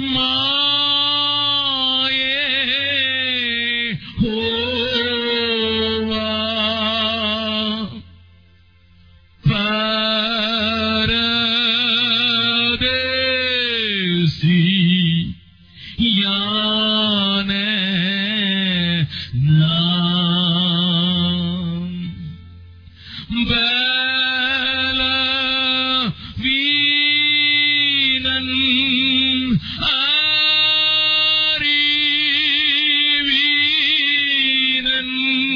பரதேசி யான நாம் பல வீணன் அறிவீனன்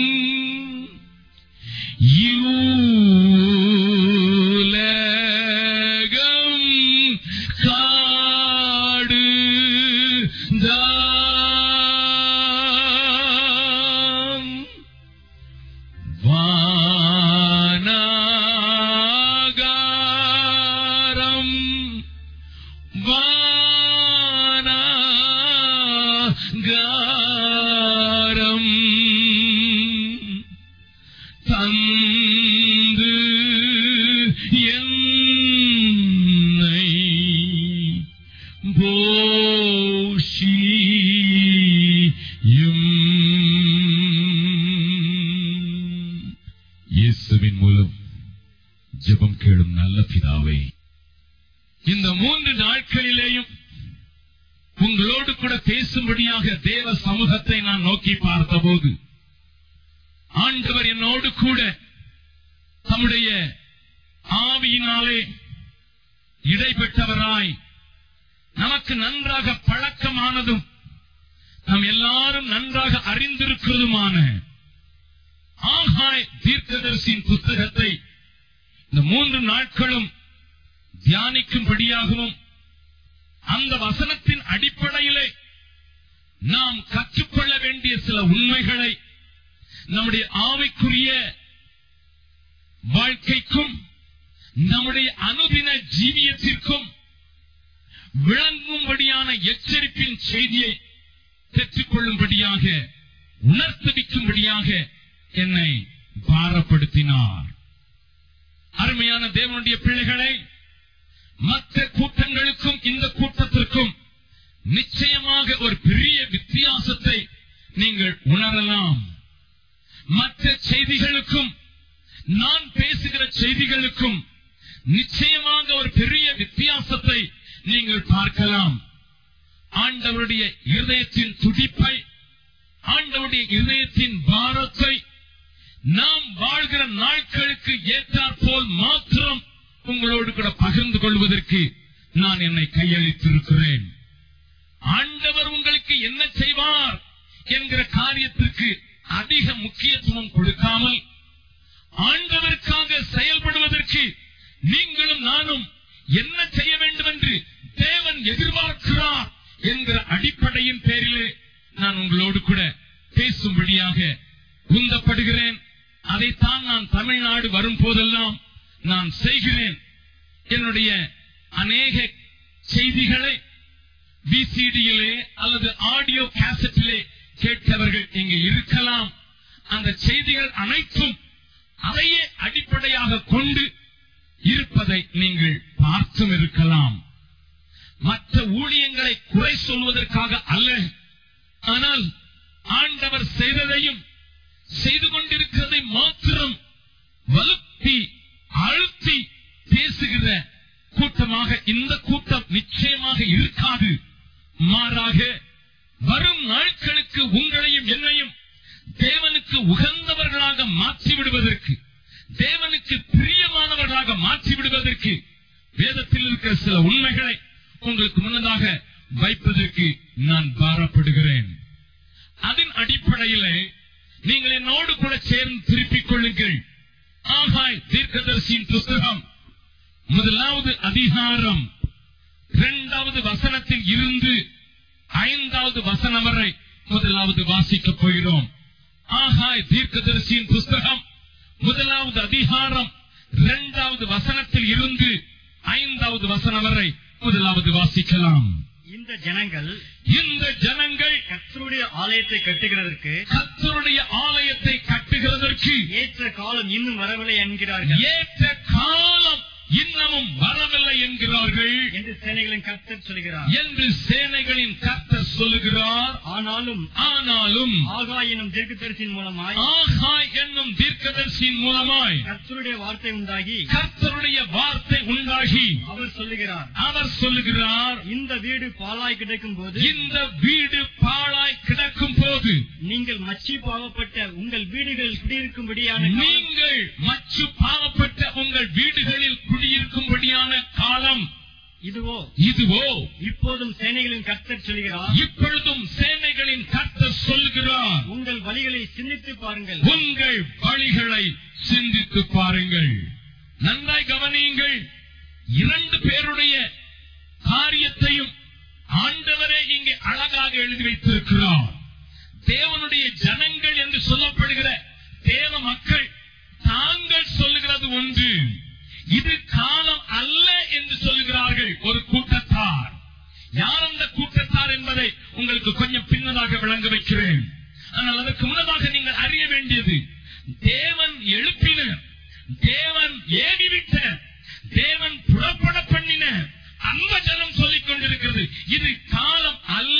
யூலகம் காடு தான் வானாகாரம் வானாகாரம் தந்து என்னை போஷியும் இயேசுவின் மூலம் ஜெபம் கேளும் நல்ல பிதாவே இந்த மூன்று நாட்களிலேயும் உங்களோடு கூட பேசும்படியாக தேவ சமூகத்தை நான் நோக்கி பார்த்தபோது ஆண்டவர் என்னோடு கூட தம்முடைய ஆவியினாலே இடைப்பட்டவராய் நமக்கு நன்றாக பழக்கமானதும் நாம் எல்லாரும் நன்றாக அறிந்திருக்கிறதுமான ஆகாய் தீர்க்கதரிசியின் புஸ்தகத்தை இந்த மூன்று நாட்களும் தியானிக்கும்படியாகவும் அந்த வசனத்தின் அடிப்படையிலே நாம் கற்றுக்கொள்ள வேண்டிய சில உண்மைகளை நம்முடைய ஆவிக்குரிய வாழ்க்கைக்கும் நம்முடைய அனுதின ஜீவியத்திற்கும் விளங்கும்படியான எச்சரிப்பின் செய்தியை பெற்றுக்கொள்ளும்படியாக உணர்த்துவிக்கும்படியாக என்னை பாரப்படுத்தினார் அருமையான தேவனுடைய பிள்ளைகளை மற்ற கூட்டங்களுக்கும் இந்த கூட்டத்திற்கும் நிச்சயமாக ஒரு பெரிய வித்தியாசத்தை நீங்கள் உணரலாம் மற்ற செய்திகளுக்கும் நான் பேசுகிற செய்திகளுக்கும் நிச்சயமாக ஒரு பெரிய வித்தியாசத்தை நீங்கள் பார்க்கலாம் ஆண்டவருடைய இருதயத்தின் துடிப்பை ஆண்டவருடைய இருதயத்தின் பாரத்தை நாம் வாழ்கிற நாட்களுக்கு ஏற்றாற்போல் மாத்திரம் உங்களோடு கூட பகிர்ந்து கொள்வதற்கு நான் என்னை கையளித்திருக்கிறேன் ஆண்டவர் உங்களுக்கு என்ன செய்வார் என்கிற காரியத்திற்கு அதிக முக்கியத்துவம் கொடுக்காமல் ஆண்டவருக்காக செயல்படுவதற்கு நீங்களும் நானும் என்ன செய்ய வேண்டும் என்று தேவன் எதிர்பார்க்கிறார் என்கிற அடிப்படையின் பேரிலே நான் உங்களோடு கூட பேசும்படியாக உந்தப்படுகிறேன் அதைத்தான் நான் தமிழ்நாடு வரும் போதெல்லாம் நான் செய்கிறேன் என்னுடைய அநேக செய்திகளை விசிடியிலே அல்லது ஆடியோ கேசட்டிலே கேட்கிறவர்கள் இங்கு இருக்கலாம் அந்த செய்திகள் அனைத்தும் அதையே அடிப்படையாக கொண்டு இருப்பதை நீங்கள் பார்த்தும் இருக்கலாம் மற்ற ஊழியங்களை குறை சொல்வதற்காக அல்ல ஆனால் ஆண்டவர் செய்ததையும் செய்து கொண்டிருக்கிறதை மாத்திரம் வலுத்தி அழுத்தி பேசுகிற கூட்டமாக இந்த கூட்டம் நிச்சயமாக இருக்காது மாறாக வரும் நாட்களுக்கு உங்களையும் என்னையும் தேவனுக்கு உகந்தவர்களாக மாற்றி விடுவதற்கு தேவனுக்கு பிரியமானவர்களாக மாற்றி விடுவதற்கு வேதத்தில் இருக்கிற சில உண்மைகளை உங்களுக்கு முன்னதாக வைப்பதற்கு நான் பாரப்படுகிறேன் அதன் அடிப்படையிலே நீங்கள் என்னோடு கூட சேர்ந்து திருப்பிக் கொள்ளுங்கள் ஆகாய் தீர்க்கதரிசியின் புஸ்தகம் முதலாவது அதிகாரம் இரண்டாவது வசனத்தில் இருந்து ஐந்தாவது வசனம் வரை முதலாவது வாசிக்கப் போகிறோம் ஆகாய் தீர்க்கதரிசியின் புஸ்தகம் முதலாவது அதிகாரம் இரண்டாவது வசனத்தில் இருந்து ஐந்தாவது வசனம் வரை முதலாவது வாசிக்கலாம் இந்த ஜனங்கள் இந்த ஜனங்கள் கர்த்தருடைய ஆலயத்தை கட்டுகிறதற்கு கர்த்தருடைய ஆலயத்தை கட்டுகிறதற்கு ஏற்ற காலம் இன்னும் வரவில்லை என்கிறார்கள் ஏற்ற காலம் இன்னமும் வரவில்லை என்கிறார்கள் என்று சேனைகளின் கர்த்தர் சொல்கிறார் என்று சேனைகளின் கர்த்தர் சொல்லுகிறார் ஆனாலும் ஆனாலும் ஆகாய் எனும் தீர்க்கதரிசியின் மூலமாய் ஆகாய் என்னும் தீர்க்கதரிசியின் மூலமாய் கர்த்தருடைய வார்த்தை உண்டாகி கர்த்தருடைய வார்த்தை உண்டாகி அவர் சொல்லுகிறார் அவர் சொல்லுகிறார் இந்த வீடு பாலாய் கிடக்கும் போது இந்த வீடு பாழாய் கிடக்கும் போது நீங்கள் மச்சி பாவப்பட்ட உங்கள் வீடுகள் குடியிருக்கும்படியான காலம் நீங்கள் மச்சு பாவப்பட்ட உங்கள் வீடுகளில் குடியிருக்கும்படியான காலம் இதுவோ இதுவோ இப்போதும் சேனைகளின் கர்த்தர் சொல்கிறார் இப்பொழுதும் சேனைகளின் கர்த்தர் சொல்லுகிறார் உங்கள் வழிகளை சிந்தித்து பாருங்கள் உங்கள் வழிகளை சிந்தித்து பாருங்கள் நன்றாய் கவனியுங்கள் இரண்டு பேருடைய காரியத்தையும் ஆண்டவரே இங்கே அழகாக எழுதி வைத்திருக்கிறார் தேவனுடைய ஜனங்கள் என்று சொல்லப்படுகிற தேவ மக்கள் தாங்கள் சொல்லுகிறது ஒன்று இது காலம் அல்ல என்று சொல்லுகிறார்கள் ஒரு கூட்டத்தார் யார் அந்த கூட்டத்தார் என்பதை உங்களுக்கு கொஞ்சம் பின்னதாக விளங்க வைக்கிறேன் ஆனால் அதற்கு முன்னதாக நீங்கள் அறிய வேண்டியது தேவன் எழுப்பின தேவன் ஏவிவிட்ட தேவன் புறப்பட பண்ணின அந்த ஜனம் சொல்லிக் கொண்டிருக்கிறது இது காலம் அல்ல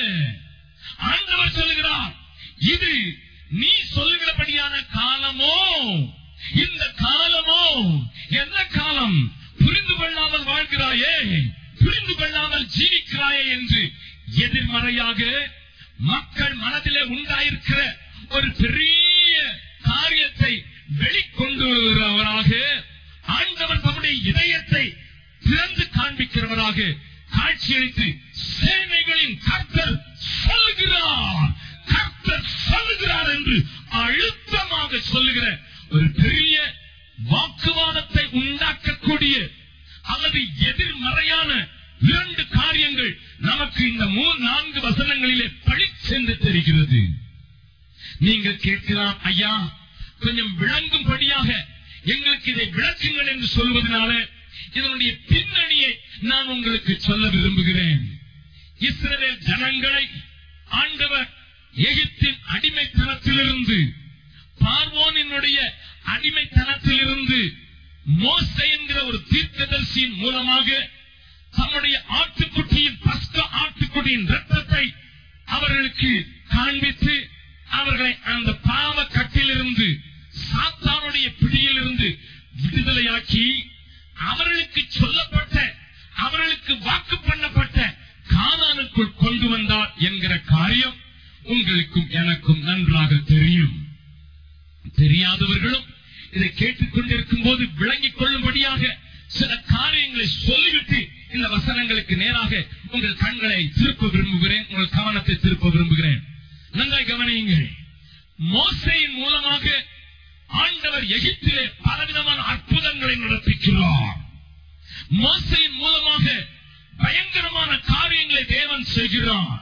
ஆண்டவர் சொல்லுகிறார் இது நீ சொல்லுகிறபடியான காலமோ இந்த காலமோ என்ன காலம் புரிந்து கொள்ளாமல் வாழ்கிறாயே புரிந்து கொள்ளாமல் ஜீவிக்கிறாயே என்று எதிர்மறையாக மக்கள் மனதிலே உண்டாயிருக்கிற ஒரு பெரிய காரியத்தை வெளிக்கொண்டு வருகிறவராக ஆண்டவர் தம்முடைய இதயத்தை திறந்து காண்பிக்கிறவராக காட்சியளித்து சேனைகளின் கர்த்தர் சொல்லுகிறார் கர்த்தர் சொல்லுகிறார் என்று அழுத்தமாக சொல்லுகிற ஒரு பெரிய வாக்குவாதத்தை உண்டாக்கக்கூடிய அல்லது எதிர்மறையான இரண்டு காரியங்கள் நமக்கு இந்த மூணு நான்கு வசனங்களிலே பழிச்சென்று தெரிகிறது நீங்கள் கேட்கலாம் ஐயா கொஞ்சம் விளங்கும்படியாக எங்களுக்கு இதை விளக்குங்கள் என்று சொல்வதனால இதனுடைய பின்னணியை நான் உங்களுக்கு சொல்ல விரும்புகிறேன் இஸ்ரவேல் ஜனங்களை ஆண்டவர் எகிப்தின் அடிமைத்தனத்திலிருந்து பார்வோனினுடைய அடிமைத்தனத்திலிருந்து மோசே என்கிற ஒரு தீர்க்கதரிசியின் மூலமாக தம்முடைய ஆட்டுக்குட்டியின் பஸ்க ஆட்டுக்குட்டியின் ரத்தத்தை அவர்களுக்கு காண்பித்து அவர்களை அந்த பாவ கட்டிலிருந்து சாத்தானுடைய பிடியிலிருந்து விடுதலையாக்கி அவர்களுக்கு சொல்லப்பட்ட அவர்களுக்கு வாக்கு பண்ணப்பட்ட கானானுக்குள் கொண்டு வந்தார் என்கிற காரியம் உங்களுக்கும் எனக்கும் நன்றாக தெரியும் தெரியாதவர்களும் இதை கேட்டுக்கொண்டிருக்கும் போது விளங்கிக் கொள்ளும்படியாக சில காரியங்களை சொல்லிவிட்டு இந்த வசனங்களுக்கு நேராக உங்கள் கண்களை திருப்ப விரும்புகிறேன் உங்கள் கவனத்தை திருப்ப விரும்புகிறேன் நன்றாய் கவனியுங்கள் மோசையின் மூலமாக ஆண்டவர் எகிப்திலே பலவிதமான அற்புதங்களை நடப்பிக்கிறார் மோசையின் மூலமாக பயங்கரமான காரியங்களை தேவன் செய்கிறார்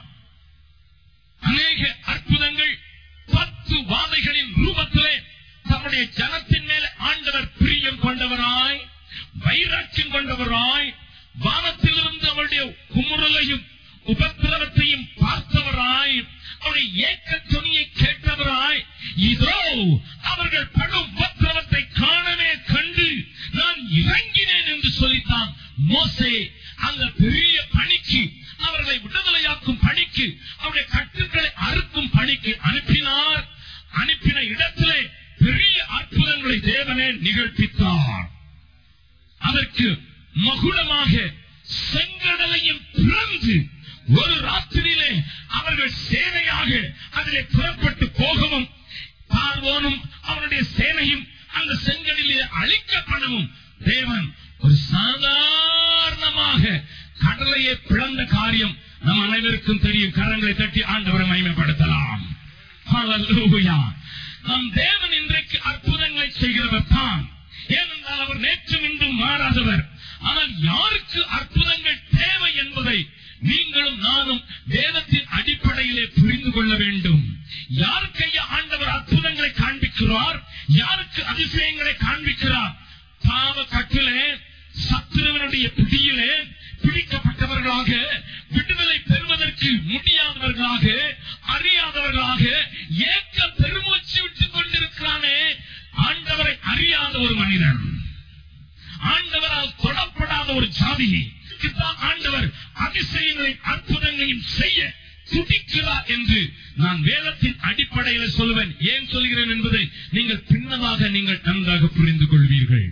அநேக அற்புதங்கள் பத்து வாதைகளின் ரூபத்திலே தம்முடைய ஜனத்தின் மேல ஆண்டவர் பிரியம் கொண்டவராய் வைராக்கியம் கொண்டவராய் வானத்திலிருந்து அவருடைய குமுறலையும் உபத்திரவத்தையும் பார்த்தவராய் அவருடைய ஏக்க துணியை கேட்டவராய் இதோ அவர்கள் படும் உபத்திரவத்தை காணவே கண்டு நான் இறங்கினேன் என்று சொல்லித்தான் மோசே அந்த பெரிய பணிக்கு அவர்களை விடுதலையாக்கும் பணிக்கு அவருடைய கட்டுக்களை அறுக்கும் பணிக்கு அனுப்பினார் அனுப்பின இடத்திலே பெரிய அற்புதங்களை தேவனே நிகழ்த்தித்தார் அதற்கு மகுடமாக செங்கடலையும் பிறந்து ஒரு ராத்திரியிலே அவர்கள் சேனையாக அதிலே புறப்பட்டு போகவும் பார்வோனும் அவனுடைய சேனையும் அந்த செங்கடலிலே அழிக்கப்படவும் தேவன் ஒரு சாதாரணமாக கடலையே பிளந்த காரியம் நம் அனைவருக்கும் தெரியும் கரங்களை தட்டி ஆண்டவரை மகிமைப்படுத்தலாம் ஹalleluya. நம் தேவன் இன்றைக்கு அற்புதங்களை செய்கிறவர் தான் ஏனென்றால் அவர் நேற்றும் இன்றும் மாறாதவர் ஆனால் யாருக்கு அற்புதங்கள் தேவை என்பதை நீங்களும் நானும் வேதத்தின் அடிப்படையிலே புரிந்து கொள்ள வேண்டும் யாருக்கு ஐயா ஆண்டவர் அற்புதங்களை காண்பிக்கிறார் யாருக்கு அதிசயங்களை காண்பிக்கிறார் பாவ கட்டிலே சத்துருவனுடைய பிடியிலே பிடிக்கப்பட்டவர்களாக விடுதலை பெறுவதற்கு முடியாதவர்களாக அறியாதவர்களாக ஏக்க பெருமூச்சு விட்டுக் கொண்டிருக்கிறானே ஆண்டவரை அறியாத ஒரு மனிதன் ஆண்டவர் ஆண்டவரால் தொடப்படாத ஒரு ஜாதி இதுதான் ஆண்டவர் அதிசயங்களையும் அற்புதங்களையும் செய்ய துடிக்கிறார் என்று நான் வேதத்தின் அடிப்படையில் சொல்லுவேன் ஏன் சொல்கிறேன் என்பதை நீங்கள் பின்னதாக நீங்கள் நன்றாக புரிந்து கொள்வீர்கள்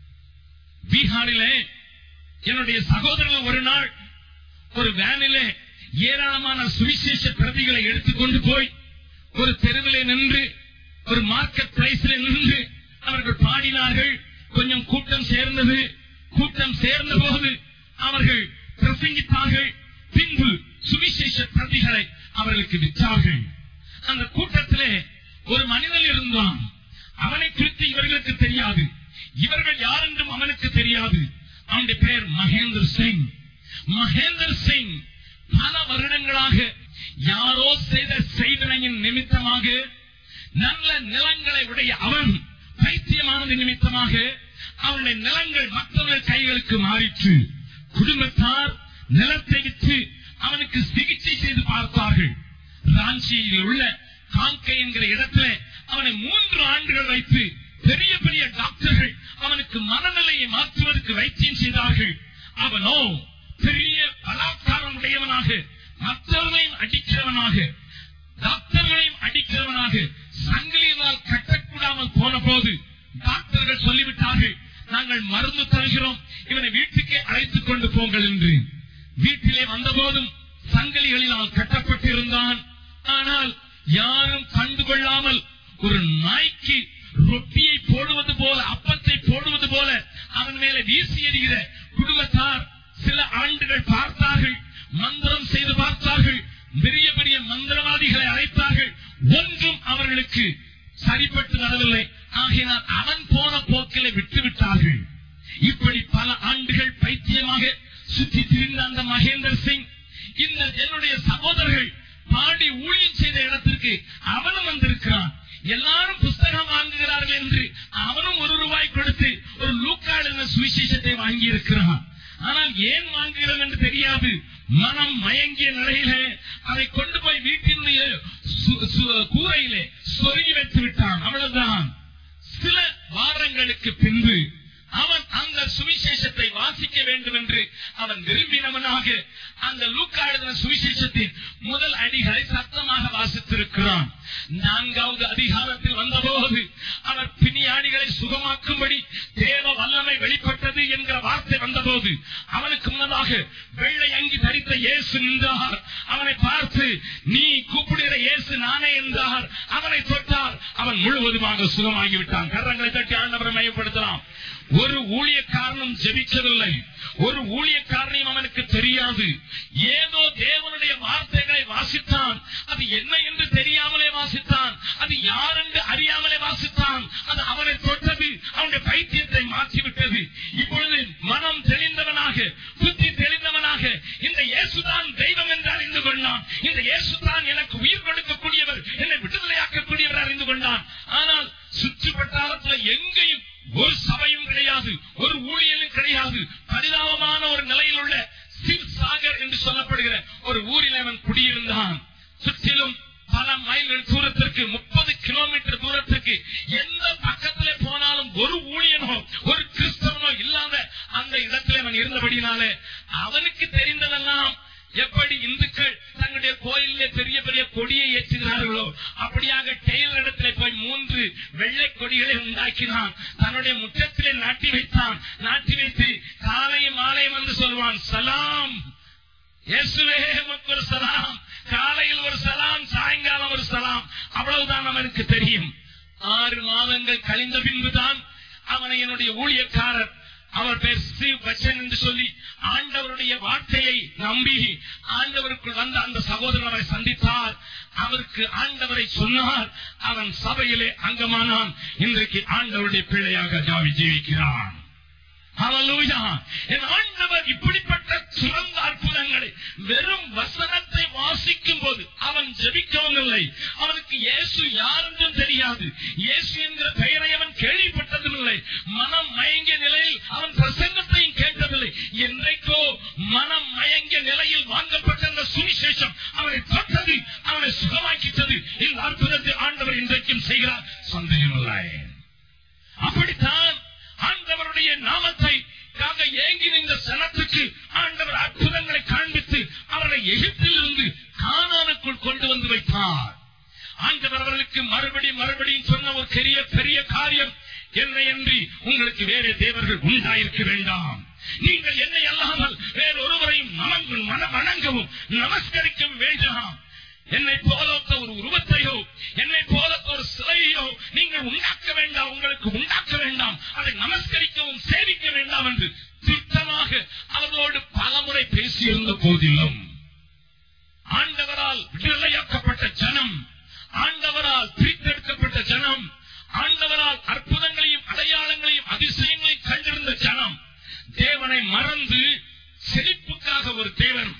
பீகாரிலே என்னுடைய சகோதரர்கள் ஒரு நாள் ஒரு வேனிலே ஏராளமான சுவிசேஷ பிரதிகளை எடுத்துக்கொண்டு போய் ஒரு தெருவிலே நின்று ஒரு மார்க்கெட் பிளேஸில் நின்று அவர்கள் பாடினார்கள் கொஞ்சம் கூட்டம் சேர்ந்தது கூட்டம் சேர்ந்த போது அவர்கள் பிரசங்கித்தார்கள் பின்பு சுவிசேஷ பிரதிகளை அவர்களுக்கு விற்றார்கள் அந்த கூட்டத்திலே ஒரு மனிதன் இருந்தான் அவனை குறித்து இவர்களுக்கு தெரியாது இவர்கள் யார் என்றும் அவனுக்கு தெரியாது அவனுடைய பெயர் மகேந்திர சிங் மகேந்திர சிங் பல வருடங்களாக யாரோ செய்த செய்வினையின் நிமித்தமாக நல்ல நிலங்களை உடைய அவன் பைத்தியமானது நிமித்தமாக அவனுடைய நிலங்கள் மற்றவர்கள் கைகளுக்கு மாறிற்று குடும்பத்தார் நிலத்தை விற்று அவனுக்கு சிகிச்சை செய்து பார்த்தார்கள் ராஞ்சியில் உள்ள காங்கை என்கிற இடத்துல அவனை மூன்று ஆண்டுகள் வைத்து பெரிய பெரிய டாக்டர்கள் அவனுக்கு மனநிலையை மாற்றுவதற்கு வைத்தியம் செய்தார்கள் அவனோ பெரிய பலாத்காரம் உடையவனாக மற்றவர்களையும் அடிக்கிறவனாக டாக்டர்களையும் அடிக்கிறவனாக சங்கிலியினால் கட்டக்கூடாமல் போன போது டாக்டர்கள் சொல்லிவிட்டார்கள் நாங்கள் மருந்து தருகிறோம் இவனை வீட்டுக்கே அழைத்துக் கொண்டு போங்கள் என்று வீட்டிலே வந்தபோதும் சங்கிலிகளினால் கட்டப்பட்டிருந்தான் ஆனால் யாரும் கண்டுகொள்ளாமல் ஒரு நாய்க்கு ரொட்டியை போடுவது போல அப்பத்தை போடுவது போல அவன் மேலே வீசி எறிகிற குடும்பத்தார் சில ஆண்டுகள் பார்த்தார்கள் மந்திரம் செய்து பார்த்தார்கள் பெரிய பெரிய மந்திரவாதிகளை அழைத்தார்கள் ஒன்றும் அவர்களுக்கு சரிப்பட்டு வரவில்லை ஆகையினால் அவன் போன போக்கிலே விட்டு விட்டார்கள் இப்படி பல ஆண்டுகள் பைத்தியமாக சுற்றி திரிந்த அந்த மகேந்திர சிங் இந்த என்னுடைய சகோதரர்கள் பாடி ஊழியம் செய்த இடத்திற்கு அவனும் வந்திருக்கிறான் எல்லாரும் புஸ்தகம் வாங்குகிறார்கள் என்று அவனும் ஒரு ரூபாய் கொடுத்து ஒரு லூக்காடு என்ற சுவிசேஷத்தை வாங்கி இருக்கிறான் ஆனால் ஏன் வாங்குகிறோம் என்று தெரியாது மனம் மயங்கிய நிலையில அதை கொண்டு போய் வீட்டினுடைய சு- சு- கூரையிலே சொருகி வைத்து விட்டான் அவ்வளவுதான் சில வாரங்களுக்கு பின்பு அவன் அந்த சுவிசேஷத்தை வாசிக்க வேண்டும் என்று அவன் விரும்பினவனாக அந்த லூக்கா எழுதின சுவிசேஷத்தின் முதல் அடிகளை சத்தமாக வாசித்திருக்கிறான் நான்காவது அதிகாரத்தில் வந்தபோது அவர் பிணியாடிகளை சுகமாக்கும்படி தேவ வல்லமை வெளிப்பட்டது என்கிற வார்த்தை வந்தபோது அவனுக்கு முன்னதாக வெள்ளை அங்கி தரித்த இயேசு நின்றார் அவனை பார்த்து நீ கூப்பிடுகிற இயேசு நானே என்றார் அவனை தொட்டார் அவன் முழுவதுமாக சுகமாகிவிட்டான் கரங்களை தட்டி ஆண்டவரை மையப்படுத்தலாம் ஒரு ஊழியக்காரனும் ஜெபிக்கவில்லை ஒரு ஊழியக்காரனையும் அவனுக்கு தெரியாது ஏதோ தேவனுடைய வார்த்தைகளை வாசித்தான் அது என்ன என்று தெரியாமலே வாசித்தான் அது யார் என்று அறியாமலே வாசித்தான் அது அவனை தொட்டது அவனுடைய பைத்தியத்தை மாற்றிவிட்டது இப்பொழுது மனம் தெளிந்தவனாக புத்தி தெளிந்தவனாக இந்த இயேசுதான் தெய்வம் என்று அறிந்து கொண்டான் இந்த இயேசுதான் எனக்கு உயிர் கொடுக்கக்கூடியவர் என்னை விடுதலையாக்கக்கூடியவர் அறிந்து கொண்டான் ஆனால் சுற்று வட்டாரத்தில் எங்கேயும் ஒரு சபையும் கிடையாது ஒரு ஊழியலும் கிடையாது பரிதாபமான ஒரு நிலையில் உள்ள சிவ் சாகர் என்று சொல்லப்படுகிற ஒரு ஊரில் அவன் குடியிருந்தான் சுற்றிலும் பல மைல் தூரத்திற்கு முப்பது கிலோமீட்டர் தூரத்துக்கு எந்த பக்கத்திலே போனாலும் ஒரு ஊழியனோ ஒரு கிறிஸ்தவனோ இல்லாத அந்த இடத்திலே அவன் இருந்தபடினாலே அவனுக்கு தெரிந்ததெல்லாம் எப்படி இந்துக்கள் தங்களுடைய கோயிலே பெரிய பெரிய கொடியை ஏற்றுகிறார்களோ அப்படியாக டெய்லர் இடத்திலே போய் மூன்று வெள்ளை கொடிகளை உண்டாக்கினான் தன்னுடைய முற்றத்திலே நாட்டி வைத்தான் நாட்டி வைத்து காலையும் மாலையும் வந்து சொல்வான் சலாம் இயேசுவே உமக்கு ஒரு சலாம் காலையில் ஒரு சலாம் சாயங்காலம் ஒரு சலாம் அவ்வளவுதான் அவனுக்கு தெரியும் ஆறு மாதங்கள் கழிந்த பின்புதான் அவனை என்னுடைய ஊழியக்காரர் அவர் பேர் ஸ்ரீவ் பச்சன் என்று சொல்லி ஆண்டவருடைய வார்த்தையை நம்பி ஆண்டவருக்குள் வந்த அந்த சகோதரன் அவரை சந்தித்தார் அவருக்கு ஆண்டவரை சொன்னார் அவன் சபையிலே அங்கமானான் இன்றைக்கு ஆண்டவருடைய பிள்ளையாக ஜாவி ஜீவிக்கிறான் ஹalleluya என் ஆண்டவர் இப்படிப்பட்ட சிறந்த அற்புதங்களை வெறும் வசனத்தை வாசிக்கும் போது அவன் ஜெபிக்கவும் இல்லை அவனுக்கு இயேசு யார் என்றும் தெரியாது இயேசு என்கிற பெயரை அவன் கேள்விப்பட்டதும் இல்லை மனம் மயங்கிய நிலையில் அவன் பிரசங்கத்தையும் கேட்டதில்லை என்றைக்கோ மனம் மயங்கிய நிலையில் வாங்கப்பட்ட அந்த சுவிசேஷம் அவனை தொட்டது அவனை சுகமாக்கிட்டது இந்த அற்புதத்தை ஆண்டவர் இன்றைக்கும் செய்கிறார் சந்தேகமில்லை அப்படித்தான் ஆண்டவருடைய நாமத்தை உண்மையாக ஏங்கி நின்ற சனத்துக்கு ஆண்டவர் அற்புதங்களை காண்பித்து அவரை எகிப்திலிருந்து கானானுக்குள் கொண்டு வந்து வைத்தார் ஆண்டவர் அவர்களுக்கு மறுபடி மறுபடியும் சொன்ன ஒரு பெரிய பெரிய காரியம் என்னை என்று உங்களுக்கு வேறு தேவர்கள் உண்டாயிருக்க வேண்டாம் நீங்கள் என்னை அல்லாமல் வேறொருவரையும் நமக்கு மன வணங்கவும் நமஸ்கரிக்கவும் வேண்டாம் என்னை போலத்த ஒரு உருவத்தையோ என்னை போலத்த ஒரு சிலையோ நீங்கள் உண்டாக்க வேண்டாம் உங்களுக்கு உண்டாக்க வேண்டாம் அதை நமஸ்கரிக்கவும் சேவிக்க வேண்டாம் என்று திட்டமாக அவர்களோடு பலமுறை பேசியிருந்த போதிலும் ஆண்டவரால் விடுதலையாக்கப்பட்ட ஜனம் ஆண்டவரால் பிரித்தெடுக்கப்பட்ட ஜனம் ஆண்டவரால் அற்புதங்களையும் அடையாளங்களையும் அதிசயங்களையும் கண்டிருந்த ஜனம் தேவனை மறந்து செழிப்புக்காக ஒரு தேவன்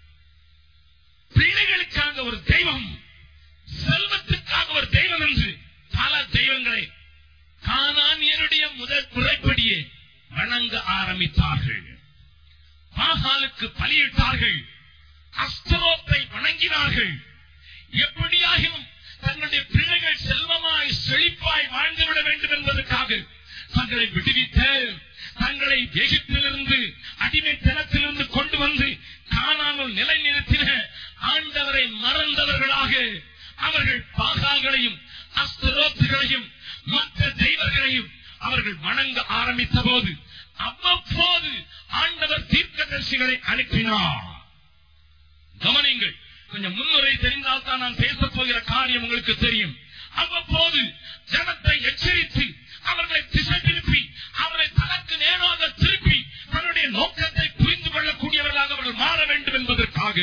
பிள்ளைகளுக்காக ஒரு தெய்வம் செல்வத்துக்காக ஒரு தெய்வம் என்று பல தெய்வங்களை கானானியருடைய முதல் முறைப்படியே வணங்க ஆரம்பித்தார்கள் பாகாலுக்கு பலியிட்டார்கள் அஸ்தரோத்தை வணங்கினார்கள் எப்படியாகிலும் தங்களுடைய பிள்ளைகள் செல்வமாய் செழிப்பாய் வாழ்ந்துவிட வேண்டும் என்பதற்காக தங்களை விடுவித்த தங்களை எகிப்திலிருந்து அடிமைத்தனத்திலிருந்து கொண்டு வந்து காணாமல் நிலைநிறுத்தின ஆண்டவரை மறந்தவர்களாக அவர்கள் பாகால்களையும் அஸ்தரோத்துகளையும் மற்ற தெய்வங்களையும் அவர்கள் வணங்க ஆரம்பித்த போது அவ்வப்போது ஆண்டவர் தீர்க்கதரிசிகளை அனுப்பினார் கவனிங்கள் கொஞ்சம் முன்னுரை தெரிந்தால் தான் நான் பேசப் போகிற காரியம் உங்களுக்கு தெரியும் அவ்வப்போது ஜனத்தை எச்சரித்து அவர்களை திசை திருப்பி அவரை தனக்கு நேராக திருப்பி தன்னுடைய நோக்கத்தை புரிந்து கொள்ளக்கூடியவர்களாக அவர்கள் மாற வேண்டும் என்பதற்காக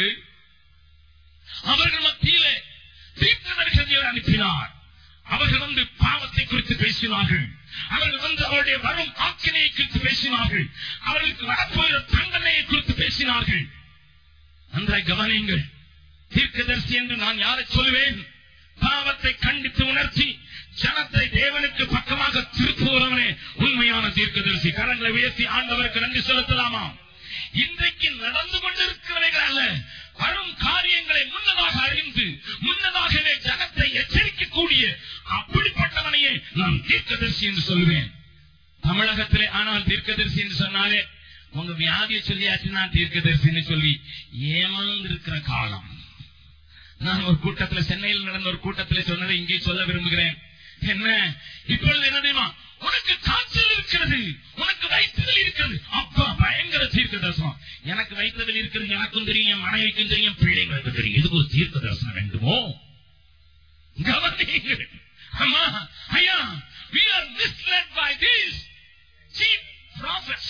அவர்கள் மத்தியிலே தீர்க்கதரிசனியை அனுப்பினார் அவர்கள் வந்து பாவத்தை குறித்து பேசினார்கள் அவர்கள் வந்து அவருடைய வரும் ஆக்கினையை குறித்து பேசினார்கள் அவர்களுக்கு வரப்போகிற தண்டனையை குறித்து பேசினார்கள் நன்றாய் கவனியுங்கள் தீர்க்கதரிசி என்று நான் யாரை சொல்லுவேன் பாவத்தை கண்டித்து உணர்த்தி ஜனத்தை தேவனுக்கு பக்கமாக திருப்புவரவனே உண்மையான தீர்க்கதரிசி கரங்களை உயர்த்தி ஆண்டவருக்கு நன்றி செலுத்தலாமா இன்றைக்கு நடந்து கொண்டிருக்கிறவைகள் அல்ல வரும் காரியங்களை முன்னதாக அறிந்து முன்னதாகவே ஜனத்தை எச்சரிக்கக்கூடிய அப்படிப்பட்டவனையே நான் தீர்க்கதரிசி என்று சொல்லுவேன் தமிழகத்திலே ஆனால் தீர்க்கதரிசி என்று சொன்னாலே உங்க வியாதியை சொல்லியாச்சு நான் தீர்க்கதரிசின்னு சொல்லி ஏமாந்து இருக்கிற காலம் நான் ஒரு கூட்டத்தில் சென்னையில் நடந்த ஒரு கூட்டத்தில் சொன்னதை இங்கே சொல்ல விரும்புகிறேன் என்ன இப்பொழுது என்ன தெரியுமா உனக்கு காய்ச்சல் இருக்கிறது உனக்கு வயிற்றுதல் இருக்கிறது அப்பா பயங்கர தீர்க்க தரிசனம் எனக்கு வைத்ததில் இருக்கிறது எனக்கும் தெரியும் என் மனைவிக்கும் தெரியும் பிள்ளைகளுக்கு தெரியும் இதுக்கு ஒரு தீர்க்க தரிசனம் வேண்டுமோ கவனிங்கள் அம்மா ஐயா we are misled by these cheap prophets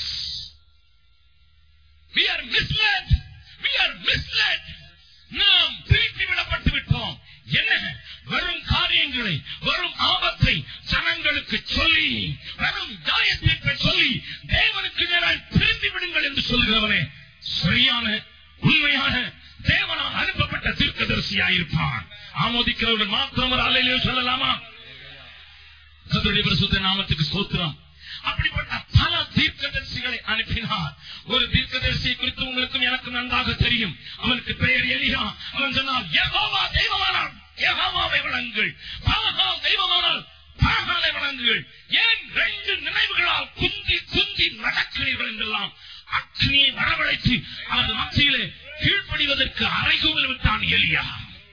we are misled we are misled நாம் திருப்பி விடப்பட்டு விட்டோம் என்ன வரும் காரியங்களை வரும் ஆபத்தை ஜனங்களுக்கு சொல்லி வரும் காயத்தீர்ப்பை சொல்லி தேவனுக்கு நேரால் திரும்பி விடுங்கள் என்று சொல்கிறவனே சரியான உண்மையான தேவனால் அனுப்பப்பட்ட தீர்க்கதரிசியாயிருப்பான் ஆமோதிக்கிறவர்கள் மாத்திரம் ஒரு அலையிலே சொல்லலாமா கர்த்தருடைய பரிசுத்த நாமத்துக்கு சோத்திரம் அப்படிப்பட்ட பல தீர்க்கதரிசிகளை அனுப்பினார் ஒரு தீர்க்கதரிசியை குறித்து உங்களுக்கும் எனக்கும் நன்றாக தெரியும் அவனுக்கு பெயர் எலியா அவன் சொன்னான் யெகோவா தெய்வமானால் யெகோவாவை வழங்குங்கள் பாகால் தெய்வமானால் பாகாலை வழங்குங்கள் ஏன் ரெண்டு நினைவுகளால் குந்தி குந்தி நடக்கிறீர்கள் என்றெல்லாம் அக்னியை வரவழைத்து அவர் மத்தியிலே கீழ்ப்படிவதற்கு அறைகூவல் விட்டான் எலியா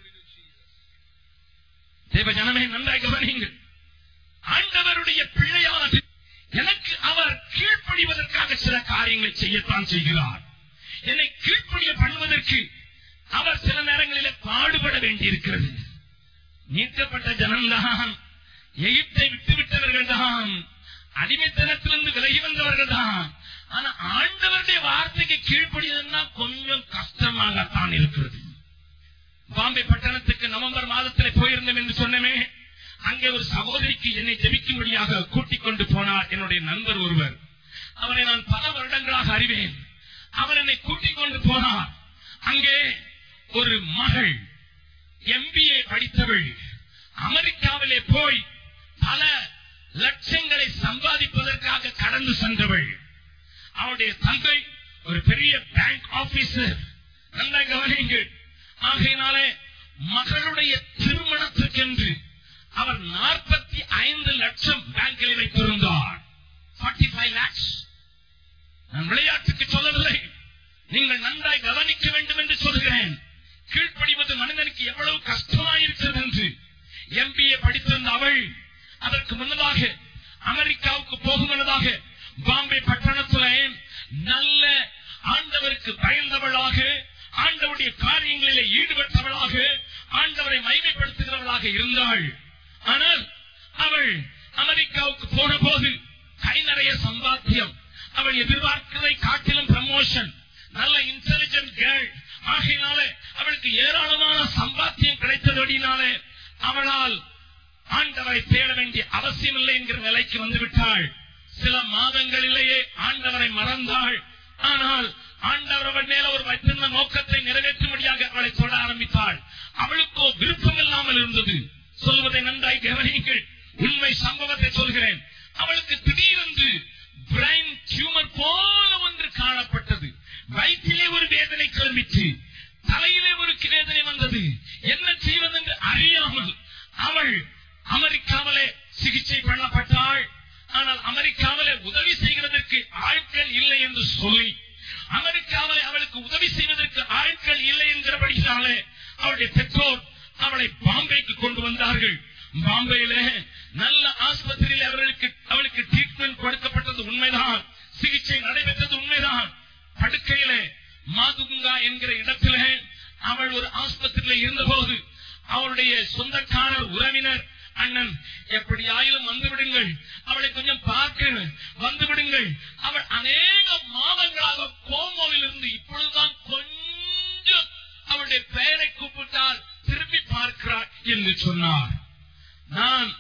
தேவ ஜனமே நன்றாக கவனியுங்கள் ஆண்டவருடைய பிள்ளையான எனக்கு அவர் கீழ்ப்படிவதற்காக சில காரியங்களை செய்யத்தான் செய்கிறார் என்னை கீழ்ப்படிய பண்ணுவதற்கு அவர் சில நேரங்களிலே பாடுபட வேண்டியிருக்கிறது மீட்கப்பட்ட ஜனம்தான் எகிப்தை விட்டுவிட்டவர்கள் தான் அடிமைத்தனத்திலிருந்து விலகி வந்தவர்கள் தான் ஆனா ஆண்டவருடைய வார்த்தைக்கு கீழ்ப்படியதுன்னா கொஞ்சம் கஷ்டமாகத்தான் இருக்கிறது பாம்பே பட்டணத்துக்கு நவம்பர் மாதத்திலே போயிருந்தோம் என்று சொன்னமே அங்கே ஒரு சகோதரிக்கு என்னை ஜெபிக்கும்படியாக கூட்டிக் கொண்டு போனார் என்னுடைய நண்பர் ஒருவர் அவரை நான் பல வருடங்களாக அறிவேன் அவர் என்னை கூட்டிக் கொண்டு போனார் அங்கே ஒரு மகள் எம்பிஏ படித்தவள் அமெரிக்காவிலே போய் பல லட்சங்களை சம்பாதிப்பதற்காக கடந்து சென்றவள் அவருடைய தந்தை ஒரு பெரிய பேங்க் ஆபீசர் நல்ல கவனிங்கள் ஆகையினாலே மகளுடைய திருமணத்திற்கென்று அவர் நாற்பத்தி ஐந்து லட்சம் பேங்கில் வைத்திருந்தார் 45 lakhs நான் விளையாட்டுக்கு சொல்லவில்லை நீங்கள் நன்றாய் கவனிக்க வேண்டும் என்று சொல்கிறேன் கீழ்ப்படிவது மனிதனுக்கு எவ்வளவு கஷ்டமாயிருக்கிறது என்று எம்பிஏ படித்திருந்த அவள் அதற்கு முன்னதாக அமெரிக்காவுக்கு போகும் முன்னதாக பாம்பே பட்டணத்திலே நல்ல ஆண்டவருக்கு பயந்தவளாக ஆண்டவருடைய காரியங்களிலே ஈடுபட்டவளாக ஆண்டவரை மைமைப்படுத்துகிறவளாக இருந்தாள் ஆனால் அவள் அமெரிக்காவுக்கு போன போது கை நிறைய சம்பாத்தியம் அவள் எதிர்பார்க்கிறதை காட்டிலும் ப்ரமோஷன் நல்ல இன்டெலிஜென்ட் கேர்ள் ஆகையினாலே அவளுக்கு ஏராளமான சம்பாத்தியம் கிடைத்தபடினாலே அவளால் ஆண்டவரை தேட வேண்டிய அவசியம் இல்லை என்கிற நிலைக்கு வந்து விட்டாள் சில மாதங்களிலேயே ஆண்டவரை மறந்தாள் ஆனால் ஆண்டவர் அவள் மேல ஒரு வைத்திருந்த நோக்கத்தை நிறைவேற்றும்படியாக அவளை தொட ஆரம்பித்தாள் அவளுக்கோ விருப்பம் இல்லாமல் இருந்தது சொல்வதை நன்றாய் கவனியுங்கள் உண்மை சம்பவத்தை சொல்கிறேன் அவளுக்கு திடீரென்று பிரைன் டியூமர் போல ஒன்று காணப்பட்டது வயிற்றிலே ஒரு வேதனை கிளம்பிச்சு தலையிலே ஒரு வேதனை வந்தது என்ன செய்வது என்று அறியாமல் அவள் அமெரிக்காவிலே சிகிச்சை பண்ணப்பட்டாள் ஆனால் அமெரிக்காவிலே உதவி செய்கிறதற்கு ஆட்கள் இல்லை என்று சொல்லி அமெரிக்காவிலே அவளுக்கு உதவி செய்வதற்கு ஆட்கள் இல்லை என்கிறபடியாலே அவளுடைய பெற்றோர் அவளை பாம்பேக்கு கொண்டு வந்தார்கள் பாம்பேயில நல்ல ஆஸ்பத்திரியில் அவர்களுக்கு அவளுக்கு ட்ரீட்மெண்ட் கொடுக்கப்பட்டது உண்மைதான் சிகிச்சை நடைபெற்றது உண்மைதான் படுக்கையிலே மாதுங்கா என்கிற இடத்திலே அவள் ஒரு ஆஸ்பத்திரியில் இருந்தபோது அவளுடைய சொந்தக்காரர் உறவினர் அண்ணன் எப்படியாயிலும் வந்து விடுங்கள் அவளை கொஞ்சம் பார்க்க வந்து விடுங்கள் அவள் அநேக மாதங்களாக கோமோவில் இருந்து இப்பொழுதுதான் கொஞ்சம் அவளுடைய பெயரை கூப்பிட்டால் திரும்பி பார்க்கிறார் என்று சொன்னார் நான்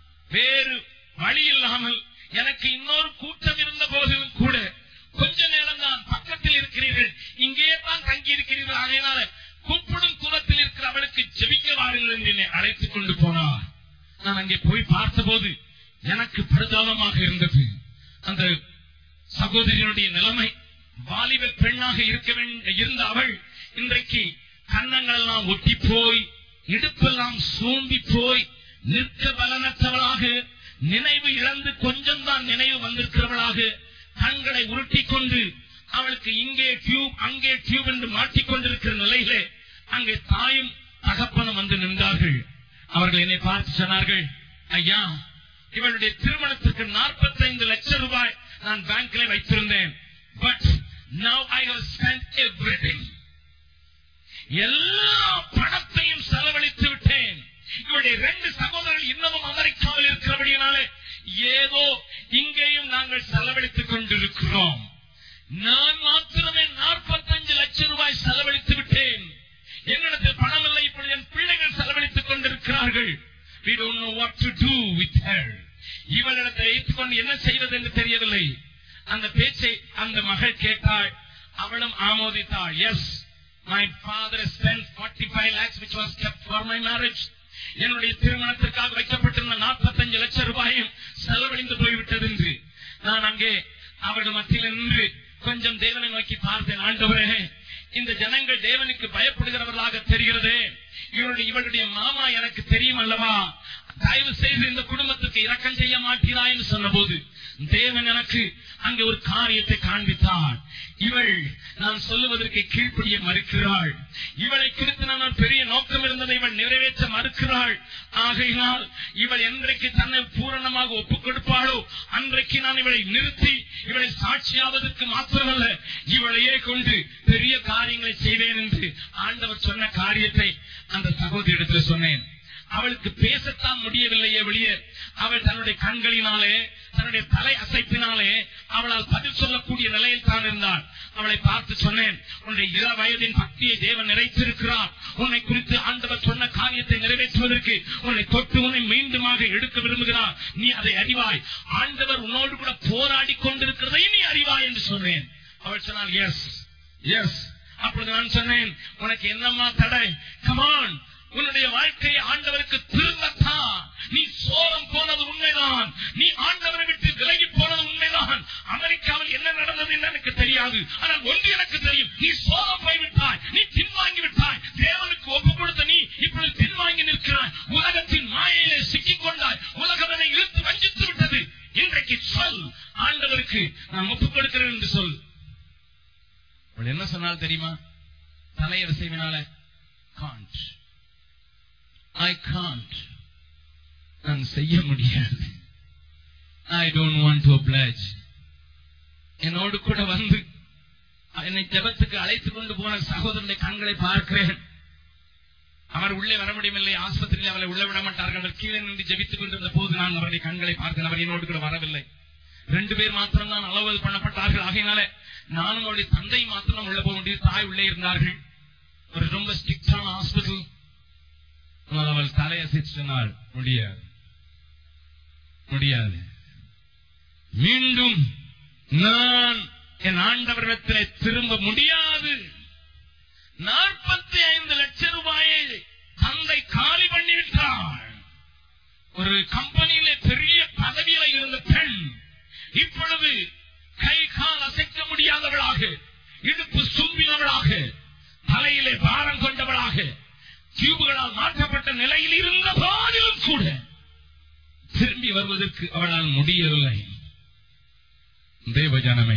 வேறு வழி இல்லாமல் எனக்கு இன்னொரு கூட்டம் இருந்த போதிலும் கூட கொஞ்ச நேரம் தான் பக்கத்தில் இருக்கிறீர்கள் இங்கே தான் தங்கி இருக்கிறீர்கள் அதனால கூப்பிடும் தூரத்தில் இருக்கிற அவளுக்கு ஜெபிக்க வாருங்கள் என்று என்னை அழைத்துக் கொண்டு போனார் நான் அங்கே போய் பார்த்தபோது எனக்கு பரிதாபமாக இருந்தது அந்த சகோதரியினுடைய நிலைமை வாலிப பெண்ணாக இருக்க வேண்டிய இருந்த அவள் இன்றைக்கு கன்னங்கள் எல்லாம் ஒட்டி போய் இடுப்பெல்லாம் சூம்பி போய் நிற்க பலனற்றவளாக நினைவு இழந்து கொஞ்சம் தான் நினைவு வந்திருக்கிறவளாக கண்களை உருட்டி கொண்டு அவளுக்கு இங்கே டியூப் அங்கே டியூப் என்று மாட்டிக்கொண்டிருக்கிற நிலையிலே அங்கே தாயும் தகப்பனும் வந்து நின்றார்கள் அவர்கள் என்னை பார்த்து சொன்னார்கள் ஐயா இவளுடைய திருமணத்திற்கு 45 லட்சம் ரூபாய் நான் பேங்க்ல வைத்திருந்தேன் but now I have spend everything எல்லா பணத்தையும் செலவழித்து விட்டேன் இவருடைய ரெண்டு சகோதரர்கள் இன்னமும் அமெரிக்காவில் இருக்கிறபடியாலே ஏதோ இங்கேயும் நாங்கள் செலவழித்துக் கொண்டிருக்கிறோம் நான் மாத்திரமே 45 லட்சம் ரூபாய் செலவழித்து விட்டேன் என்னிடத்தில் பணம் இல்லை இப்பொழுது என் பிள்ளைகள் செலவழித்துக் கொண்டிருக்கிறார்கள் we don't know what to do with her இவளிடத்தை வைத்துக் கொண்டு என்ன செய்வது என்று தெரியவில்லை அந்த பேச்சை அந்த மகள் கேட்டாள் அவளும் ஆமோதித்தாள் yes my father spent 45 lakhs which was kept for my marriage என்னுடைய திருமணத்திற்காக வைக்கப்பட்டிருந்த 45 லட்சம் ரூபாயும் செலவழிந்து போய்விட்டது என்று நான் அங்கே அவர்கள் மத்தியில் நின்று கொஞ்சம் தேவனை நோக்கி பார்த்தேன் ஆண்டவரே இந்த ஜனங்கள் தேவனுக்கு பயப்படுகிறவர்களாக தெரிகிறது இவருடைய இவருடைய மாமா எனக்கு தெரியும் அல்லவா தயவு செய்து இந்த குடும்பத்துக்கு இரக்கம் செய்ய மாட்டீரா என்று சொன்னபோது தேவன் எனக்கு அங்கே ஒரு காரியத்தை காண்பித்தார் இவள் நான் சொல்லுவதற்கு கீழ்ப்படிய மறுக்கிறாள் இவளை குறித்து நான் ஒரு பெரிய நோக்கம் இருந்ததை இவள் நிறைவேற்ற மறுக்கிறாள் ஆகையினால் இவள் என்றைக்கு தன்னை பூரணமாக ஒப்புக் கொடுப்பாளோ அன்றைக்கு நான் இவளை நிறுத்தி இவளை சாட்சியாவதற்கு மாத்திரமல்ல இவளையே கொண்டு பெரிய காரியங்களை செய்வேன் என்று ஆண்டவர் சொன்ன காரியத்தை அந்த சகோதரிடத்தில் சொன்னேன் அவளுக்கு பேசத்தான் முடியவில்லையே வெளியே அவள் தன்னுடைய கண்களினாலே தன்னுடைய தலை அசைப்பினாலே அவளால் பதில் சொல்லக்கூடிய நிலையில் தான் இருந்தாள் அவளை பார்த்து சொன்னேன் உன்னுடைய இள வயதின் பக்தியை தேவன் நிறைத்திருக்கிறார் உன்னை குறித்து ஆண்டவர் சொன்ன காரியத்தை நிறைவேற்றுவதற்கு உன்னை தொட்டு உன்னை மீண்டுமாக எடுக்க விரும்புகிறார் நீ அதை அறிவாய் ஆண்டவர் உன்னோடு கூட போராடி கொண்டிருக்கிறதை நீ அறிவாய் என்று சொன்னேன் அவள் சொன்னாள் எஸ் எஸ் அப்பொழுது நான் சொன்னேன் உனக்கு என்னம்மா தடை கமான் உன்னுடைய வாழ்க்கையை ஆண்டவருக்கு திரும்பத்தான் நீ சோரம் போனது உண்மைதான் நீ ஆண்டவரை விட்டு விலகி போனது உண்மைதான் அமெரிக்காவில் என்ன நடந்தது என்று எனக்கு தெரியாது ஆனால் ஒன்று எனக்கு தெரியும் நீ சோரம் போய்விட்டாய் நீ பின்வாங்கி விட்டாய் தேவனுக்கு ஒப்பு கொடுத்த நீ இப்பொழுது பின்வாங்கி நிற்கிறாய் உலகத்தின் மாயையிலே சிக்கிக் கொண்டாய் உலகம் என்னை இழுத்து வஞ்சித்து விட்டது இன்றைக்கு சொல் ஆண்டவருக்கு நான் ஒப்புக் கொடுக்கிறேன் என்று சொல் சொன்னால் தெரியுமா தலையரசைவினால காண்ட் ஐ காண்ட் நான் செய்ய முடியாது I don't want to oblige என்னோடு கூட வந்து என்னை ஜெபத்துக்கு அழைத்துக் கொண்டு போன சகோதரனுடைய கண்களை பார்க்கிறேன் அவர் உள்ளே வர முடியவில்லை ஆஸ்பத்திரியில் அவரை உள்ள விட மாட்டார்கள் அவர் கீழே நின்று ஜெபித்துக் கொண்டிருந்த போது நான் அவருடைய கண்களை பார்த்தேன் அவர் என்னோடு கூட வரவில்லை ரெண்டு பேர் மாத்திரம் தான் அளவு பண்ணப்பட்டார்கள் ஆகையினால நானும் அவருடைய தந்தை மாத்திரம் உள்ள போக முடியுது தாய் உள்ளே இருந்தார்கள் ஒரு ரொம்ப ஸ்ட்ரிக்டான ஹாஸ்பிட்டல் ஆனால் அவள் தலையசைச்சினால் முடியாது முடியாது மீண்டும் நான் என் ஆண்டவரிடத்திலே திரும்ப முடியாது நாற்பத்தி ஐந்து லட்சம் ரூபாயை தந்தை காலி பண்ணிவிட்டார் ஒரு கம்பெனியில பெரிய பதவியில இருந்த பெண் இப்பொழுது கை கால் அசைக்க முடியாதவளாக இடுப்பு சும்பினவளாக தலையிலே பாரம் கொண்டவளாக டியூபுகளால் மாற்றப்பட்ட நிலையில் இருந்த போதிலும் கூட திரும்பி வருவதற்கு அவளால் முடியவில்லை தேவஜனமே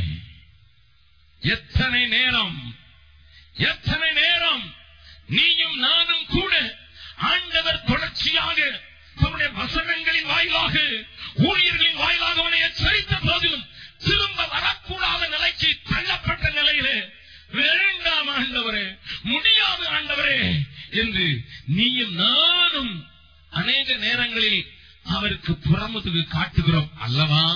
எத்தனை நேரம் எத்தனை நேரம் நீயும் நானும் கூட ஆண்டவர் தொடர்ச்சியாக தன்னுடைய வசனங்களின் வாயிலாக ஊழியர்களின் வாயிலாக அவனை எச்சரித்த போதிலும் திரும்ப வரக்கூடாத நிலைக்கு தள்ளப்பட்ட நிலையிலே வேண்டாம் ஆண்டவரே முடியாது ஆண்டவரே என்று நீயும் நானும் அநேக நேரங்களில் அவருக்கு புறமுதுகு காட்டுகிறோம் அல்லவா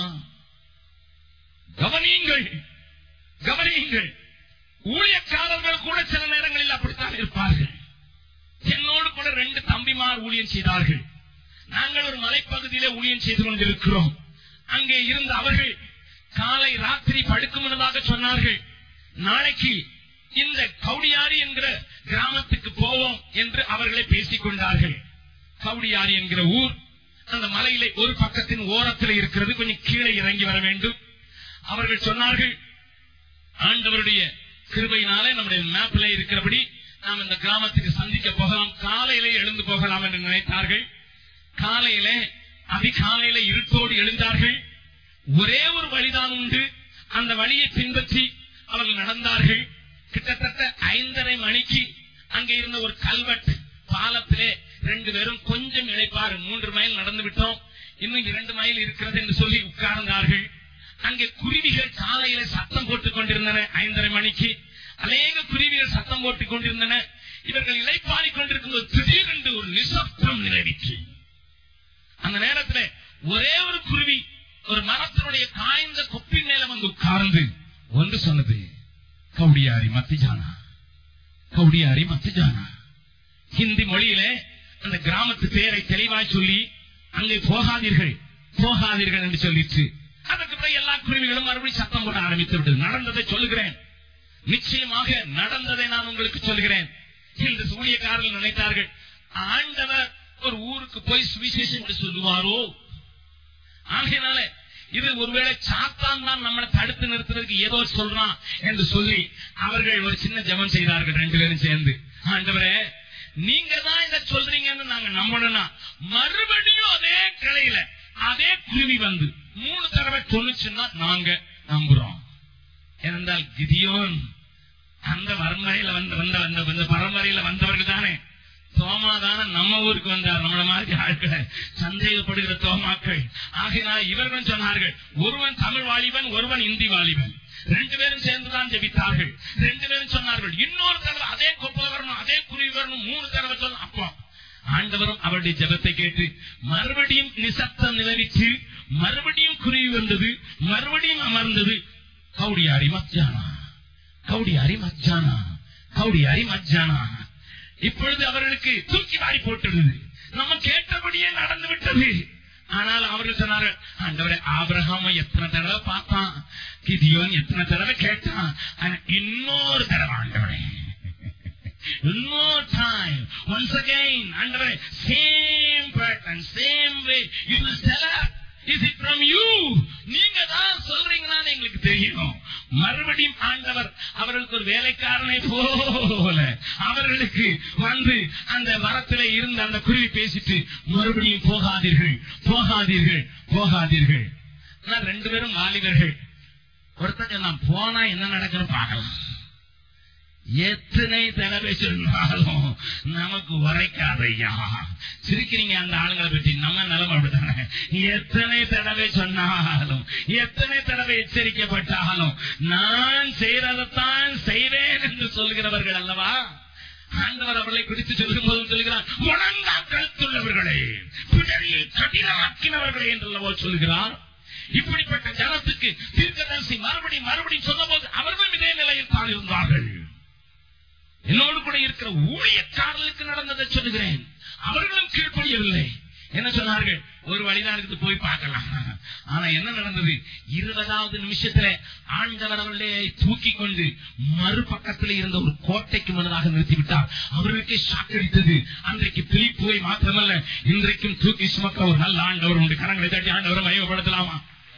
கவனியுங்கள் கவனியுங்கள் ஊழியக்காரர்கள் கூட சில நேரங்களில் அப்படித்தான் இருப்பார்கள் என்னோடு கூட ரெண்டு தம்பிமார் ஊழியம் செய்தார்கள் நாங்கள் ஒரு மலைப்பகுதியிலே ஊழியம் செய்து கொண்டிருக்கிறோம் அங்கே இருந்த அவர்கள் காலை ராத்திரி படுக்கும் முன்னதாக சொன்னார்கள் நாளைக்கு இந்த கவுடியாரி என்கிற கிராமத்துக்கு போவோம் என்று அவர்களை பேசிக் கொண்டார்கள் கவுடியாரி என்கிற ஊர் அந்த மலையிலே ஒரு பக்கத்தின் ஓரத்தில் இருக்கிறது கொஞ்சம் கீழே இறங்கி வர வேண்டும் அவர்கள் சொன்னார்கள் ஆண்டவருடைய கிருபையினாலே நம்முடைய மேப்ல இருக்கிறபடி நாம் இந்த கிராமத்துக்கு சந்திக்க போகலாம் காலையிலே எழுந்து போகலாம் என்று நினைத்தார்கள் காலையிலே அதிகாலையில இருட்டோடு எழுந்தார்கள் ஒரே ஒரு வழிதான் உண்டு அந்த வழியை பின்பற்றி அவர்கள் நடந்தார்கள் கிட்டத்தட்ட ஐந்தரை மணிக்கு அங்கே இருந்த ஒரு கல்வெட்டு பாலத்திலே ரெண்டு பேரும் கொஞ்சம் இழைப்பாரு மூன்று மைல் நடந்து விட்டோம் இன்னும் இரண்டு மைல் இருக்கிறது என்று சொல்லி உட்கார்ந்தார்கள் அங்கே குருவிகள் காலையில சத்தம் போட்டுக் கொண்டிருந்தன ஐந்தரை மணிக்கு அநேக குருவிகள் சத்தம் போட்டுக் கொண்டிருந்தன இவர்கள் இலைப்பாரிக் கொண்டிருக்கும் போது திடீரென்று ஒரு நிசப்தம் நிலவிற்று அந்த நேரத்தில் ஒரே ஒரு குருவி ஒரு மரத்தினுடைய காய்ந்த கொப்பின் மேல வந்து உட்கார்ந்து ஒன்று சொன்னது கவுடியாரி மத்திஜானா கவுடியாரி மத்திஜானா ஹிந்தி மொழியிலே அந்த கிராமத்து பெயரை தெளிவாய் சொல்லி அங்கே போகாதீர்கள் போகாதீர்கள் என்று சொல்லிட்டு அதற்கு பிறகு எல்லா குருவிகளும் மறுபடியும் சத்தம் போட ஆரம்பித்து விட்டது நடந்ததை சொல்லுகிறேன் நிச்சயமாக நடந்ததை நான் உங்களுக்கு சொல்கிறேன் இந்த ஊழியக்காரர்கள் நினைத்தார்கள் ஆண்டவர் ஒரு ஊருக்கு போய் சுவிசேஷம் என்று சொல்லுவாரோ ஆகையினால இது ஒருவேளை சாத்தான் தான் நம்மளை தடுத்து நிறுத்துறதுக்கு ஏதோ சொல்றான் என்று சொல்லி அவர்கள் ஒரு சின்ன ஜெபம் செய்தார்கள் ரெண்டு பேரும் சேர்ந்து ஆண்டவரே நீங்க தான் இதை சொல்றீங்கன்னு நாங்க நம்பணும்னா மறுபடியும் அதே கிளையில அதே குருவி வந்து மூணு தடவை சொன்னுச்சுன்னா நாங்க நம்புறோம் ஏனென்றால் கிதியோன் அந்த பரம்பரையில வந்த வந்த வந்த வந்த பரம்பரையில வந்தவர்கள் தானே தோமா தானே நம்ம ஊருக்கு வந்தார் நம்மள மாதிரி ஆட்களை சந்தேகப்படுகிற தோமாக்கள் ஆகையினால் இவர்கள் சொன்னார்கள் ஒருவன் தமிழ் வாலிபன் ஒருவன் இந்தி வாலிபன் ரெண்டு பேரும் சேர்ந்துதான் ஜெபித்தார்கள் ரெண்டு பேரும் சொன்னார்கள் இன்னொரு தடவை அதே கொப்பை வரணும் அதே குருவி வரணும் மூணு தடவை சொல்லணும் அப்போ ஆண்டவரும் அவருடைய ஜெபத்தை கேட்டு மறுபடியும் நிசப்தம் நிலவிச்சு மறுபடியும் குருவி வந்தது மறுபடியும் அமர்ந்தது கவுடியாரி மச்சானா கவுடியாரி மச்சானா கவுடியாரி மச்சானா இப்பொழுது அவர்களுக்கு தூக்கி வாரி போட்டுடுது நம்ம கேட்டபடியே நடந்து விட்டது ஆனால் அவர்கள் சொன்னார்கள் ஆண்டவரே ஆபிரகாம எத்தனை தடவை பார்த்தான் கிதியோன் எத்தனை தடவை கேட்டான் ஆனா இன்னொரு தடவை ஆண்டவரே இன்னொரு டைம் ஒன்ஸ் அகைன் ஆண்டவரே same pattern same way you will select is it from you நீங்க தான் சொல்றீங்கன்னு எங்களுக்கு தெரியும் மறுபடியும் ஆண்டவர் அவர்களுக்கு ஒரு வேலைக்காரனை போல அவர்களுக்கு வந்து அந்த வரத்துல இருந்த அந்த குருவி பேசிட்டு மறுபடியும் போகாதீர்கள் போகாதீர்கள் போகாதீர்கள் ஆனா ரெண்டு பேரும் வாலிபர்கள் ஒருத்தர் நான் போனா என்ன நடக்குன்னு பார்க்கலாம் எத்தனை தடவை சொன்னாலும் நமக்கு உரைக்காதையா சிரிக்கிறீங்க அந்த ஆளுங்களை பற்றி நம்ம நிலைமை அப்படித்தானே எத்தனை தடவை சொன்னாலும் எத்தனை தடவை எச்சரிக்கப்பட்டாலும் நான் செய்யறதைத்தான் செய்வேன் என்று சொல்கிறவர்கள் அல்லவா ஆண்டவர் அவர்களை பிடித்து சொல்லும் போது சொல்கிறார் முழங்கா கழுத்துள்ளவர்களே பிடரியை கடினமாக்கினவர்களே என்றல்லவோ சொல்கிறார் இப்படிப்பட்ட ஜனத்துக்கு தீர்க்கதரிசி மறுபடியும் மறுபடியும் சொன்னபோது அவர்களும் இதே நிலையில் தான் இருந்தார்கள் என்னோடு கூட இருக்கிற ஊழியக்காரர்களுக்கு நடந்ததை சொல்லுகிறேன் அவர்களும் கீழ்ப்படியவில்லை என்ன சொன்னார்கள் ஒரு வழிதான் இருக்குது போய் பார்க்கலாம் ஆனா என்ன நடந்தது இருபதாவது நிமிஷத்துல ஆண்டவர் அவர்களே தூக்கி கொண்டு மறுபக்கத்தில் இருந்த ஒரு கோட்டைக்கு முன்னதாக நிறுத்திவிட்டார் அவர்களுக்கு ஷாக் அடித்தது அன்றைக்கு பிலிப்புவை மாத்திரமல்ல இன்றைக்கும் தூக்கி சுமக்க ஒரு நல்ல ஆண்டவர் உண்டு கரங்களை தட்டி ஆண்டவரை மயமப்படுத்தலாமா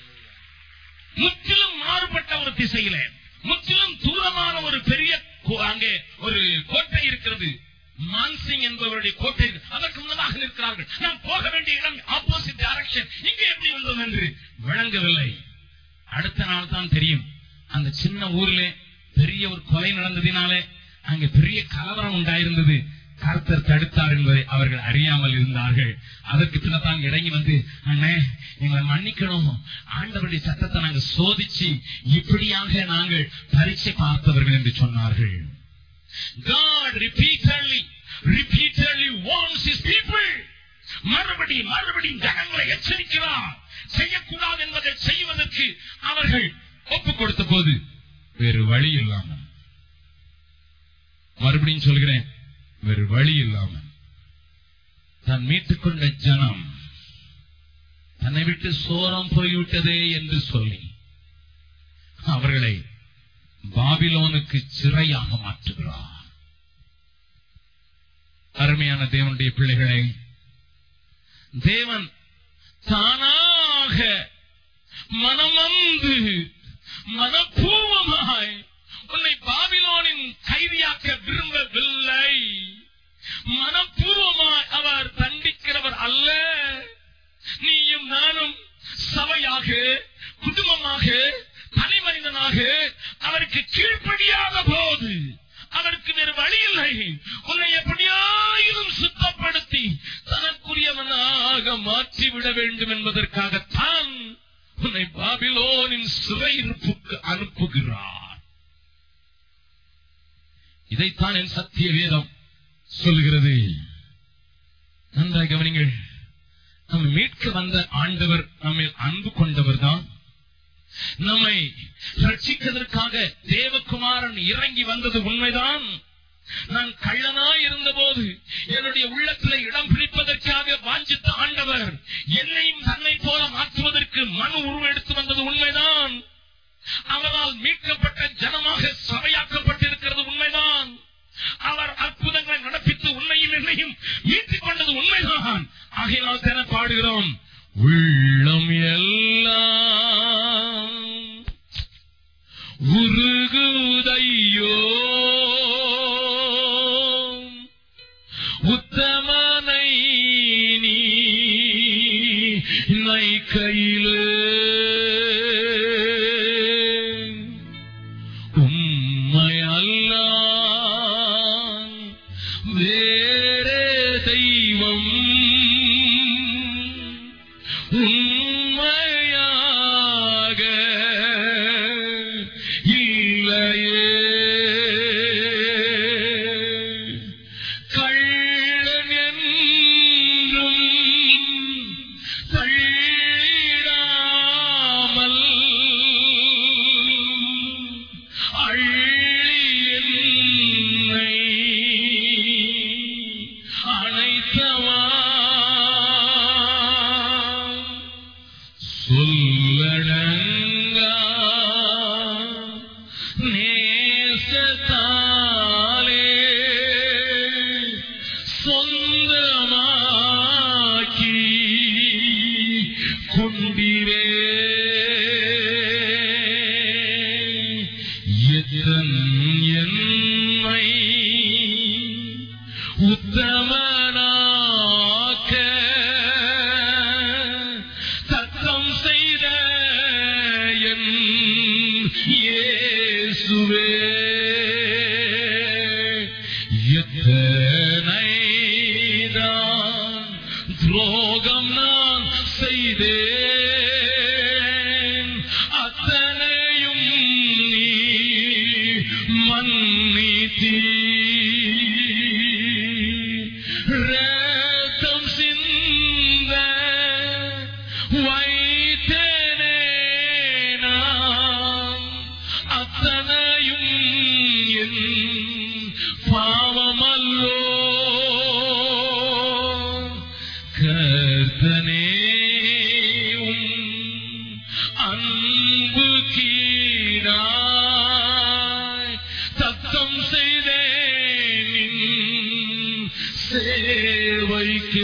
முற்றிலும் மாறுபட்ட ஒரு திசையில முற்றிலும் தூரமான ஒரு பெரிய கோ- அங்கே ஒரு கோட்டை இருக்கிறது மான்சிங் என்பவருடைய கோட்டை இருக்கு. அதற்கு முன்னதாக நிற்கிறார்கள் நாம் போக வேண்டிய இடம் ஆப்போசிட் டைரக்ஷன் இங்கே எப்படி வந்தோம் என்று விளங்கவில்லை அடுத்த நாள் தான் தெரியும் அந்த சின்ன ஊர்ல பெரிய ஒரு கொலை நடந்ததினாலே அங்கே பெரிய கலவரம் உண்டாயிருந்தது கர்த்தர் தடுத்தார் என்பதை அவர்கள் அறியாமல் இருந்தார்கள் அதற்கு பின்னதான் இறங்கி வந்து அண்ணே எங்களை மன்னிக்கணும் ஆண்டவருடைய சத்தத்தை நாங்கள் சோதிச்சு இப்படியாக நாங்கள் பரீட்சை பார்த்தவர்கள் என்று சொன்னார்கள் God repeatedly, repeatedly warns his people. மறுபடியும் மறுபடியும் ஜனங்களை எச்சரிக்கிறார் செய்யக்கூடாது என்பதை செய்வதற்கு அவர்கள் ஒப்புக் கொடுத்த போது வேறு வழி இல்லாமல் மறுபடியும் சொல்கிறேன் வேறு வழி இல்லாமல் தான் மீட்டுக் கொண்ட ஜனம் தன்னை விட்டு சோரம் போய்விட்டதே என்று சொல்லி அவர்களை பாபிலோனுக்கு சிறையாக மாற்றுகிறார் அருமையான தேவனுடைய பிள்ளைகளே தேவன் தானாக மனமந்து மனப்பூர்வமாய் உன்னை பாபிலோனின் கைதியாக்க விரும்பவில்லை மனப்பூர்வமாய் அவர் தண்டிக்கிறவர் அல்ல நீயும் நானும் சபையாக குடும்பமாக தனி மனிதனாக அவருக்கு கீழ்ப்படியாத போது அவருக்கு வேறு வழி இல்லை உன்னை எப்படியாயிலும் சுத்தப்படுத்தி தனக்குரியவனாக மாற்றிவிட வேண்டும் என்பதற்காகத்தான் உன்னை பாபிலோனின் சிறையிருப்புக்கு அனுப்புகிறார் இதைத்தான் என் சத்திய வேதம் சொல்லுகிறது நன்றாக கவனிங்கள் நம்மை மீட்க வந்த ஆண்டவர் நம்மை அன்பு கொண்டவர் தான் நம்மை ரட்சிப்பதற்காக தேவகுமாரன் இறங்கி வந்தது உண்மைதான் நான் கள்ளனாய் இருந்தபோது என்னுடைய உள்ளத்தில் இடம் பிடிப்பதற்காக வாஞ்சித்த ஆண்டவர் என்னையும் தன்னை போல மாற்றுவதற்கு மனு உருவெடுத்து வந்தது உண்மைதான் அவரால் மீட்கப்பட்ட ஜனமாக சபையாக்கப்பட்டிருக்கிறது உண்மைதான் அவர் அற்புதங்களை நடப்பித்து உன்னையும் என்னையும் மீட்டுக் கொண்டது உண்மைதான் ஆகையினால் தானே பாடுகிறோம் உள்ளம் எல்லாம் உருகுதையோ உத்தமனை நீ நைக்கையிலே உம்மை அல்ல வேறே தெய்வம் உண்மையாக இல்லையே கள்ளன் என்றும் தள்ளிடாமல் அள்ளி என்னை அணைத்தவா சொல்லடங்கா நேசத்தாலே சொந்தமாக்கி கொண்டிரே எத்தன் என்னை உத்தமனாக்க தத்தம் செய்த என் இயேசுவே வைத்தேன் அத்தனையும் நீ மன்னித்தீ ரத்தம் சிந்த வைத்தேனே நான் அத்தனையும் என் பாவமல்லோ கர்த்தனே உம் அன்பு கீழாய் தத்தம் செய்தேன் நின் சேவைக்கு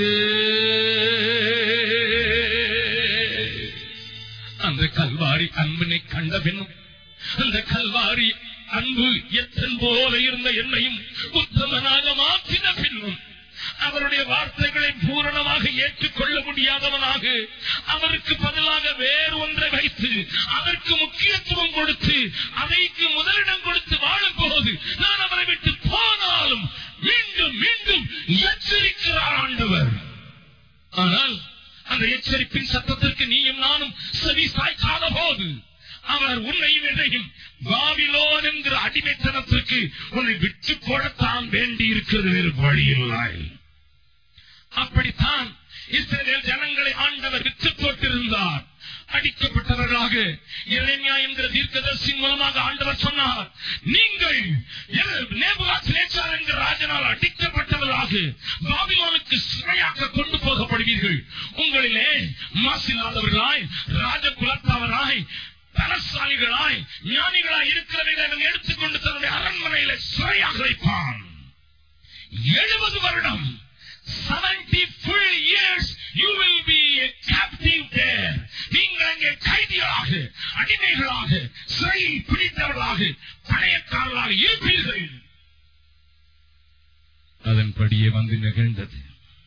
அந்த கல்வாரி அன்பினை கண்ட பின்னும் அந்த கல்வாரி அன்பு எத்தன் போல இருந்த என்னையும் உத்தமனாக மாற்றின பின்னும் அவருடைய வார்த்தைகளை பூரணமாக ஏற்றுக்கொள்ள முடியாதவனாக அவருக்கு பதிலாக வேறு ஒன்றை வைத்து அதற்கு முக்கியத்துவம் கொடுத்து அதைக்கு முதலிடம் கொடுத்து வாழும் போது நான் அவரை விட்டு போனாலும் மீண்டும் மீண்டும் எச்சரிக்கிறார் ஆண்டவர் ஆனால் அந்த எச்சரிப்பின் சத்தத்திற்கு நீயும் நானும் செவி சாய்க்காத போது அவர் உன்னையும் என்னையும் பாபிலோன் என்கிற அடிமைத்தனத்திற்கு உன்னை விட்டு போடத்தான் வேண்டி இருக்கிறது வேறு வழியில்லை அப்படித்தான் இஸ்ரேல் ஜனங்களை ஆண்டவர் விற்று போட்டிருந்தார் அடிக்கப்பட்டவர்களாக இறைமையா என்கிற தீர்க்கதர்சின் மூலமாக ஆண்டவர் சொன்னார் நீங்கள் நேபுகாத்நேச்சார் என்கிற ராஜனால் அடிக்கப்பட்டவர்களாக பாபிலோனுக்கு சிறையாக கொண்டு போகப்படுவீர்கள் உங்களிலே மாசில்லாதவர்களாய் ராஜகுலத்தவராய் தனசாலிகளாய் ஞானிகளாய் இருக்கிறவர்களை எடுத்துக்கொண்டு தன்னுடைய அரண்மனையில சிறையாக வைப்பான் எழுபது வருடம் 70 full years you will be a captive there நீங்கள் அங்கே கைதிகளாக அடிமைகளாக சிறையில் பிடித்தவர்களாக பழையக்காரர்களாக இருப்பீர்கள் அதன்படியே வந்து நிகழ்ந்தது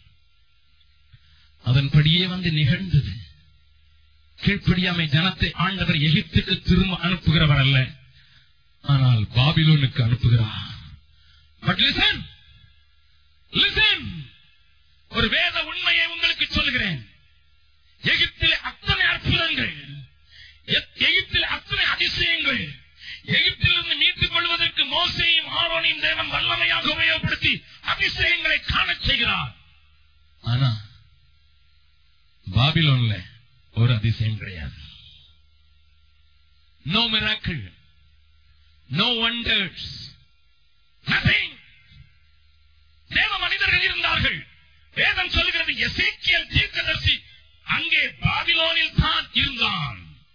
அதன்படியே வந்து நிகழ்ந்தது கீழ்ப்படியாமை ஜனத்தை ஆண்டவர் எகிப்துக்கு திரும்ப அனுப்புகிறவர் அல்ல ஆனால் பாபிலோனுக்கு அனுப்புகிறார் பட் லிசன் லிசன் ஒரு வேத உண்மையை உங்களுக்கு சொல்லுகிறேன் எகிப்தில் அத்தனை அற்புதங்கள் எ- எகிப்தில் அத்தனை அதிசயங்கள் எகிப்திலிருந்து மீட்டுக் கொள்வதற்கு மோசையும் ஆரோனையும் தேவன் வல்லமையாக உபயோகப்படுத்தி அதிசயங்களை காணச் செய்கிறார் ஆனா பாபிலோன்ல ஒரு அதிசயம் கிடையாது no miracle no wonders nothing தேவ மனிதர்கள் இருந்தார்கள் வேதம் சொல்லுகிறது எசேக்கியல் தீர்க்கதரிசி அங்கே பாபிலோனில் தான் இருந்தான்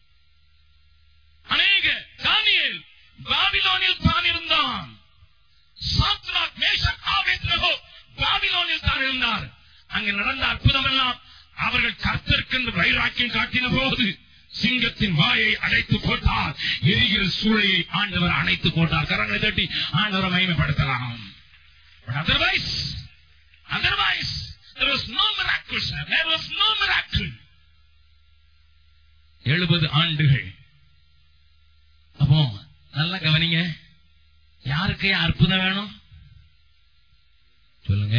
அநேக தானியேல் பாபிலோனில் தான் இருந்தான் சாத்ராக் மேஷக் ஆபேத்நேகோ பாபிலோனில் தான் இருந்தார் அங்கே நடந்த அற்புதம் எல்லாம் அவர்கள் கர்த்தருக்கு வைராக்கியம் காட்டின போது சிங்கத்தின் வாயை அடைத்து போட்டார் எரிகிற சூளையை ஆண்டவர் அணைத்து போட்டார் கரங்களை தட்டி ஆண்டவரை மகிமைப்படுத்தலாம் But otherwise, otherwise, there was no miracle, sir. There was no miracle. எழுபது ஆண்டுகள் அப்போ நல்லா கவனிங்க யாருக்கு அற்புதம் வேணும் சொல்லுங்க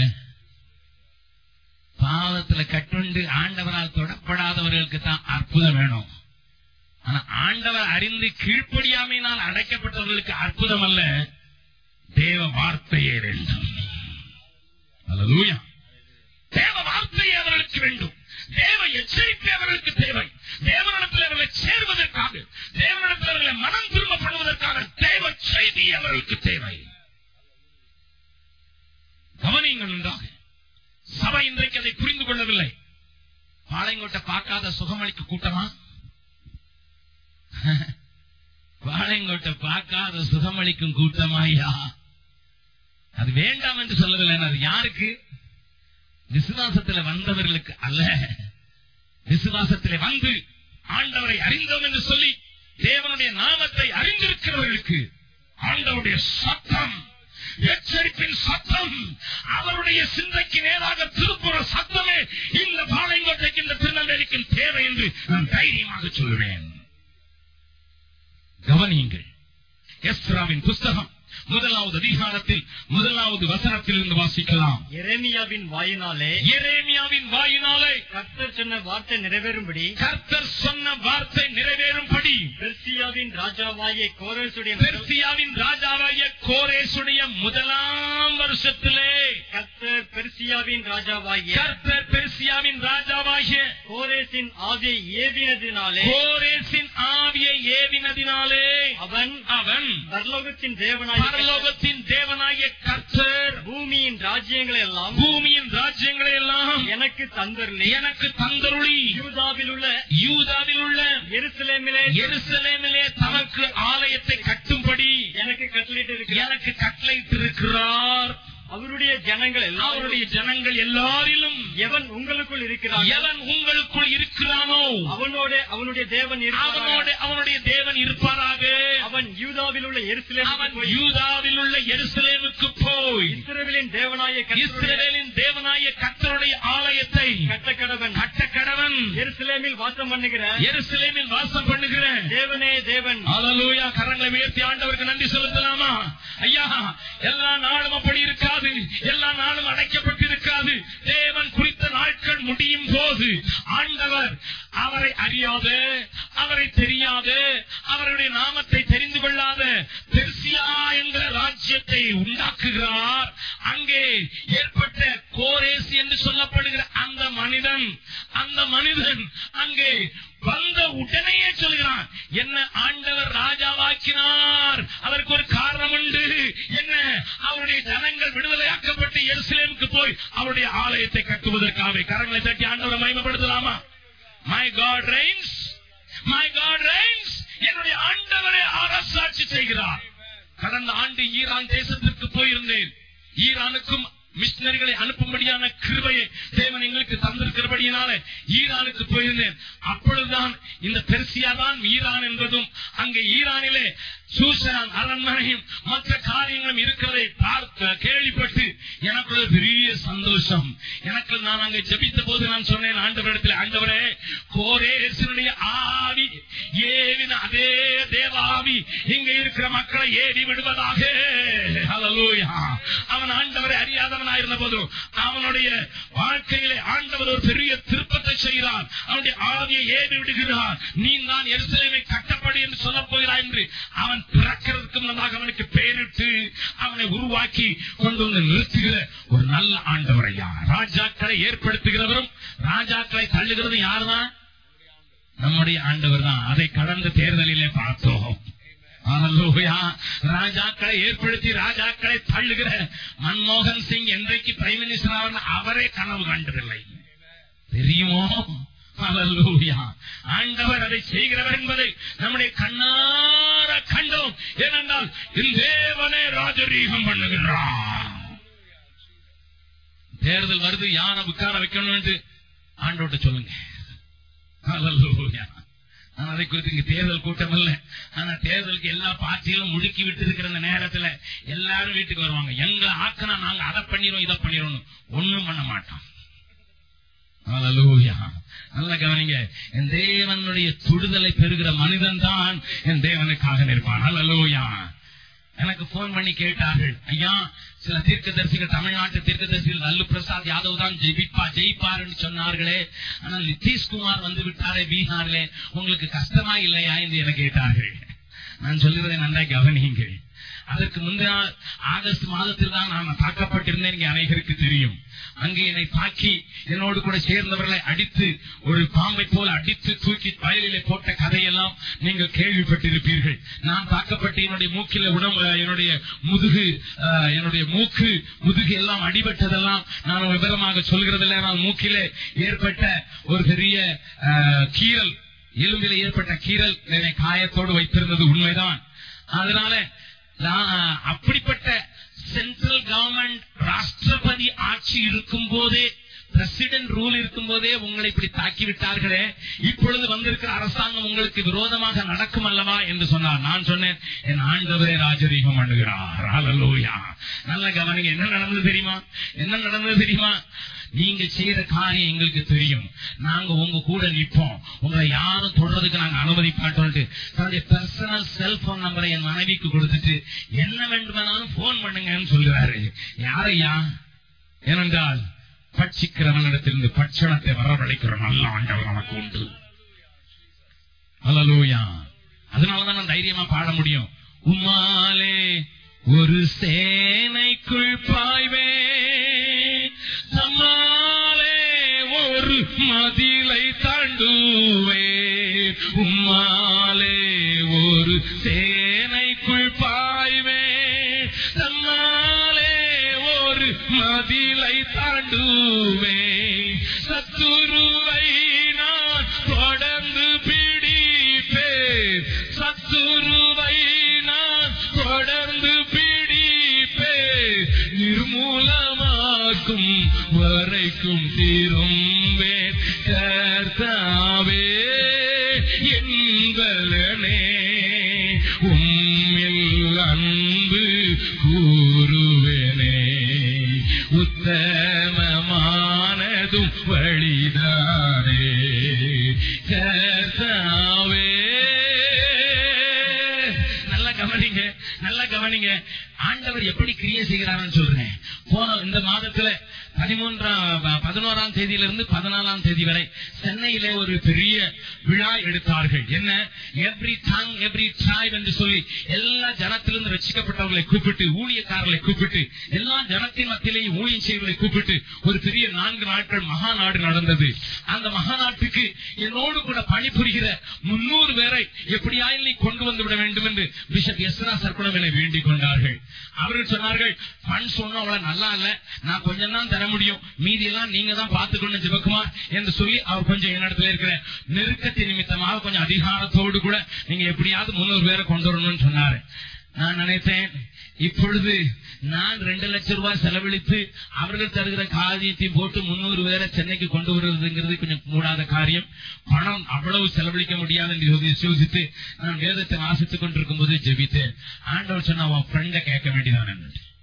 பாவத்துல கட்டுண்டு ஆண்டவரால் தொடப்படாதவர்களுக்கு தான் அற்புதம் வேணும் ஆனா ஆண்டவர் அறிந்து கீழ்ப்படியாமையினால் அடைக்கப்பட்டவர்களுக்கு அற்புதம் அல்ல தேவ வார்த்தையே வேண்டும் அல்லேலூயா தேவ வார்த்தையே அவர்களுக்கு வேண்டும் தேவ எச்சரிக்கை அவர்களுக்கு தேவை தேவனிடத்தில் அவர்களை சேர்வதற்காக தேவனிடத்தில் அவர்களை மனம் திரும்பப்படுவதற்காக தேவ செய்தி அவர்களுக்கு தேவை கவனியுங்கள் நன்றாக சபை இன்றைக்கு அதை புரிந்து கொள்ளவில்லை பாளையங்கோட்டை பார்க்காத சுகமளிக்க கூட்டமா பாளையங்கோட்டை பார்க்காத சுகமளிக்கும் கூட்டமாயா அது வேண்டாம் என்று சொல்லவில்லை அது யாருக்கு விசுவாசத்துல வந்தவர்களுக்கு அல்ல விசுவாசத்திலே வந்து ஆண்டவரை அறிந்தோம் என்று சொல்லி தேவனுடைய நாமத்தை அறிந்திருக்கிறவர்களுக்கு ஆண்டவருடைய சத்தம் எச்சரிப்பின் சத்தம் அவருடைய சிந்தைக்கு நேராக திருப்புற சத்தமே இந்த பாளையங்கோட்டைக்கு இந்த திருநெல்வேலிக்கு தேவை என்று நான் தைரியமாக சொல்லுவேன் கவனியுங்கள் எஸ்ராவின் புஸ்தகம் முதலாவது அதிகாரத்தில் முதலாவது வசனத்தில் இருந்து வாசிக்கலாம் எரேமியாவின் வாயினாலே எரேமியாவின் வாயினாலே கர்த்தர் சொன்ன வார்த்தை நிறைவேறும்படி கர்த்தர் சொன்ன வார்த்தை நிறைவேறும்படி பெர்சியாவின் ராஜாவாகிய கோரேசுடைய பெர்சியாவின் ராஜாவாகிய கோரேசுடைய முதலாம் வருஷத்திலே கர்த்தர் பெர்சியாவின் ராஜாவாகிய கர்த்தர் பெர்சியாவின் ராஜாவாகிய கோரேசின் ஆவியை ஏவினதினாலே கோரேசின் ஆவியை ஏவினதினாலே அவன் அவன் பரலோகத்தின் தேவனாகிய பரலோகத்தின் தேவனாகிய கர்த்தர் பூமியின் ராஜ்யங்களை எல்லாம் பூமியின் ராஜ்யங்களை எல்லாம் எனக்கு தந்தருளி எனக்கு தந்தருளி யூதாவில் உள்ள யூதாவில் உள்ள எருசலேமிலே எருசலேமிலே தமக்கு ஆலயத்தை கட்டும்படி எனக்கு கட்டளிட்டு இருக்கிறார் எனக்கு கட்டளையிட்டிருக்கிறார் அவருடைய ஜனங்கள் எல்லாம் அவருடைய ஜனங்கள் எல்லாரிலும் எவன் உங்களுக்குள் இருக்கிறான் எவன் உங்களுக்குள் இருக்கிறானோ அவனோட அவனுடைய தேவன் இருக்கிறான் அவனோட அவனுடைய தேவன் இருப்பாராக அவன் யூதாவில் உள்ள எருசலேமுக்கு அவன் போய் யூதாவில் உள்ள எருசலேமுக்கு போய் இஸ்ரவேலின் தேவனாய கர்த்தருடைய இஸ்ரவேலின் தேவனாய கர்த்தருடைய ஆலயத்தை கட்டக்கடவன் கட்டக்கடவன் எருசலேமில் வாசம் பண்ணுகிற எருசலேமில் வாசம் பண்ணுகிற தேவனே தேவன் ஹalleluya கரங்களை உயர்த்தி ஆண்டவருக்கு நன்றி செலுத்தலாமா ஐயா எல்லா நாளும் அப்படி இருக்காது எல்லா நாளும் அடைக்கப்பட்டிருக்காது தேவன் குறித்த நாட்கள் முடியும் போது ஆண்டவர் அவரை அறியாத அவரை தெரியாத அவருடைய நாமத்தை தெரிந்து கொள்ளாத பெர்சியா என்கிற ராஜ்யத்தை உண்டாக்குகிறார் அங்கே ஏற்பட்ட கோரேஸ் என்று சொல்லப்படுகிற அந்த மனிதன் அந்த மனிதன் அங்கே வந்த உடனேயே சொல்கிறான் என்ன ஆண்டவர் ராஜாவாக்கினார் அதற்கு ஒரு காரணம் உண்டு என்ன அவருடைய ஜனங்கள் விடுதலையாக்கப்பட்டு எருசலேமுக்கு போய் அவருடைய ஆலயத்தை கட்டுவதற்காக கரங்களை தட்டி ஆண்டவரை மகிமைப்படுத்தலாமா my God reigns my God reigns என்னுடைய ஆண்டவரை அரசாட்சி செய்கிறார் கடந்த ஆண்டு ஈரான் தேசத்திற்கு போயிருந்தேன் ஈரானுக்கும் மிஷினரிகளை அனுப்பும்படியான கிருபையை தேவன் எங்களுக்கு தந்திருக்கிறபடியினால ஈரானுக்கு போயிருந்தேன் அப்பொழுதுதான் இந்த பெர்சியா தான் ஈரான் என்பதும் அங்கே ஈரானிலே சூசனான் அரண்மனையும் மற்ற காரியங்களும் இருக்கிறதை பார்க்க கேள்விப்பட்டு எனக்கு ஒரு பெரிய சந்தோஷம் எனக்கு நான் அங்கே ஜெபித்த போது நான் சொன்னேன் ஆண்டவரிடத்தில் ஆண்டவரே கோரேசனுடைய ஆவி ஏவின அதே தேவாவி இங்க இருக்கிற மக்களை ஏவி விடுவதாக ஹalleluya அவன் ஆண்டவரை அறியாதவனாயிருந்த போதும் அவனுடைய வாழ்க்கையிலே ஆண்டவர் ஒரு பெரிய திருப்பத்தை செய்கிறார் அவனுடைய ஆவியை ஏவி விடுகிறார் நீ நான் எருசலேமை கட்டப்படி என்று சொல்லப் போகிறாய் என்று அவன் பிறக்கிறதுக்கு முன்னதாக அவனுக்கு பெயரிட்டு அவனை உருவாக்கி கொண்டு வந்து நிறுத்துகிற ஒரு நல்ல ஆண்டவர் ஐயா ராஜாக்களை ஏற்படுத்துகிறவரும் ராஜாக்களை தள்ளுகிறது யாருதான் நம்முடைய ஆண்டவர் தான் அதை கடந்த தேர்தலிலே பார்த்தோம் ஹalleluya. ராஜாக்களை ஏற்படுத்தி ராஜாக்களை தள்ளுகிற மன்மோகன் சிங் என்றைக்கு பிரைம் மினிஸ்டர் ஆவார் அவரே கனவு கண்டதில்லை தெரியுமோ ஹalleluya. ஆண்டவர் அதை செய்கிறவர் என்பதை நம்முடைய கண்ணார கண்டோம் ஏனென்றால் என் தேவனே ராஜரீகம் பண்ணுகிறார் தேர்தல் வருது யாரை உட்கார வைக்கணும் என்று ஆண்டோட்ட சொல்லுங்க ஹalleluya. ஆனா அதை குறித்து இங்க தேர்தல் கூட்டம் இல்ல ஆனா தேர்தலுக்கு எல்லா பார்ட்டிகளும் முழுக்கி விட்டு இருக்கிற அந்த நேரத்துல எல்லாரும் வீட்டுக்கு வருவாங்க எங்களை ஆக்கினா நாங்க அதை பண்ணிடுவோம் இதை பண்ணிடுவோம் ஒண்ணும் பண்ண மாட்டோம் ஹalleluya. நல்ல கவனிங்க என் தேவனுடைய சுடுதலை பெறுகிற மனிதன் தான் என் தேவனுக்காக நிற்பான் ஹalleluya. எனக்கு போன் பண்ணி கேட்டார்கள் ஐயா சில தீர்க்கதரிசிகள் தமிழ்நாட்டு தீர்க்கதரிசிகள் லல்லு பிரசாத் யாதவ் தான் ஜெயிப்பா ஜெயிப்பார் என்று சொன்னார்களே ஆனால் நிதிஷ்குமார் வந்து விட்டாரே பீகாரிலே உங்களுக்கு கஷ்டமா இல்லையா என்று என கேட்டார்கள் நான் சொல்லுவதை நன்றாய் கவனியுங்கள் அதற்கு முந்தின ஆகஸ்ட் மாதத்தில் தான் நான் தாக்கப்பட்டிருந்தேன் இங்கே அனைவருக்கு தெரியும் அங்கே என்னை தாக்கி என்னோடு கூட சேர்ந்தவர்களை அடித்து ஒரு பாம்பை போல அடித்து தூக்கி வயலிலே போட்ட கதையெல்லாம் நீங்கள் கேள்விப்பட்டிருப்பீர்கள் நான் தாக்கப்பட்டு என்னுடைய மூக்கில உடம்பு என்னுடைய முதுகு அஹ், என்னுடைய மூக்கு முதுகு எல்லாம் அடிபட்டதெல்லாம் நான் விவரமாக சொல்கிறதில்லை ஆனால் மூக்கிலே ஏற்பட்ட ஒரு பெரிய அஹ், கீறல் எலும்பில் ஏற்பட்ட கீறல் என்னை காயத்தோடு வைத்திருந்தது உண்மைதான் அதனால நான் அப்படிப்பட்ட சென்ட்ரல் கவர்மெண்ட் ராஷ்டிரபதி ஆட்சி இருக்கும் போதே பிரசிடென்ட் ரூல் இருக்கும் போதே உங்களை இப்படி தாக்கி விட்டார்களே இப்பொழுது வந்திருக்கிற அரசாங்கம் உங்களுக்கு விரோதமாக நடக்கும் அல்லவா என்று சொன்னார் நான் சொன்னேன் என் ஆண்டவரே ராஜரீகம் பண்ணுகிறார் ஹalleluya. நல்ல கவனிங்க என்ன நடந்தது தெரியுமா என்ன நடந்தது தெரியுமா நீங்க செய்யற காரியம் எங்களுக்கு தெரியும் நாங்க உங்க கூட நிப்போம் உங்களை யாரும் தொடர்றதுக்கு நாங்க அனுமதிப்பாட்டோம்ட்டு தன்னுடைய பர்சனல் செல்போன் நம்பரை என் மனைவிக்கு கொடுத்துட்டு என்ன வேண்டுமானாலும் போன் பண்ணுங்கன்னு சொல்லுறாரு யாரையா ஏனென்றால் பட்சிக்கிறவனிடத்திலிருந்து பட்சணத்தை வரவழைக்கிற நல்ல ஆண்டவர் நமக்கு உண்டு அல்லலூயா அதனாலதான் நான் தைரியமா பாட முடியும் உம்மாலே ஒரு சேனைக்குள் பாய்வே நம்மாலே ஒரு மதிலை தாண்டுவே உம்மாலே ஒரு சேனைக்குள் பாய்வே நம்மாலே ஒரு மதிலை தாண்டுவே சத்துருவை நான் தொடர்ந்து பிடிப்பேன் சத்துருவை நான் தொடர்ந்து பிடிப்பேன் நிர்மூலமாக்கும் வரைக்கும் திரும்பேன் கர்த்தாவே என்பலனே உம்மில் அன்பு கூறுவேனே உத்தமமானதும் வழிதானே கர்த்தாவே நல்லா கவனிங்க நல்லா கவனிங்க ஆண்டவர் எப்படி கிரியை செய்கிறாருன்னு சொல்றேன் போன இந்த மாதத்துல பதிமூன்றாம் பதினோராம் தேதியிலிருந்து பதினாலாம் தேதி வரை சென்னையிலே ஒரு பெரிய விழா எடுத்தார்கள் என்ன எவ்ரி டங் எவ்ரி ட்ரைப் என்று சொல்லி எல்லா ஜனத்திலிருந்து ரசிக்கப்பட்டவர்களை கூப்பிட்டு ஊழியக்காரர்களை கூப்பிட்டு எல்லா ஜனத்தின் மத்தியிலேயும் ஊழியம் செய்வர்களை கூப்பிட்டு ஒரு பெரிய நான்கு நாட்கள் மகா நாடு நடந்தது அந்த மகா நாட்டுக்கு என்னோடு கூட பணிபுரிகிற முன்னூறு பேரை எப்படியாயிலும் நீ கொண்டு வந்து விட வேண்டும் என்று பிஷப் எஸ்ரா சர்க்குணவினை வேண்டிக் கொண்டார்கள் அவர்கள் சொன்னார்கள் ஃபண்ட்ஸ் ஒன்றும் அவ்வளவு நல்லா இல்ல நான் கொஞ்சம் தான் தர முடியும் மீதி எல்லாம் நீங்க தான் பாத்துக்கணும் ஜிபக்குமார் என்று சொல்லி அவர் கொஞ்சம் என்னிடத்துல இருக்கிற நெருக்கத்தின் நிமித்தமாக கொஞ்சம் அதிகாரத்தோடு கூட நீங்க எப்படியாவது முன்னூறு பேரை கொண்டு வரணும்னு சொன்னாரு நான் நினைத்தேன் இப்பொழுது நான் ரெண்டு லட்சம் ரூபாய் செலவழித்து அவர்கள் தருகிற காரியத்தையும் போட்டு முன்னூறு பேரை சென்னைக்கு கொண்டு வருவதுங்கிறது கொஞ்சம் கூடாத காரியம் பணம் அவ்வளவு செலவழிக்க முடியாது என்று யோசி- யோசித்து நான் வேதத்தை வாசித்துக் கொண்டிருக்கும் போது ஜெபித்தேன் ஆண்டவர் சொன்னா உன் ஃப்ரெண்ட கேட்க வேண்டியதான்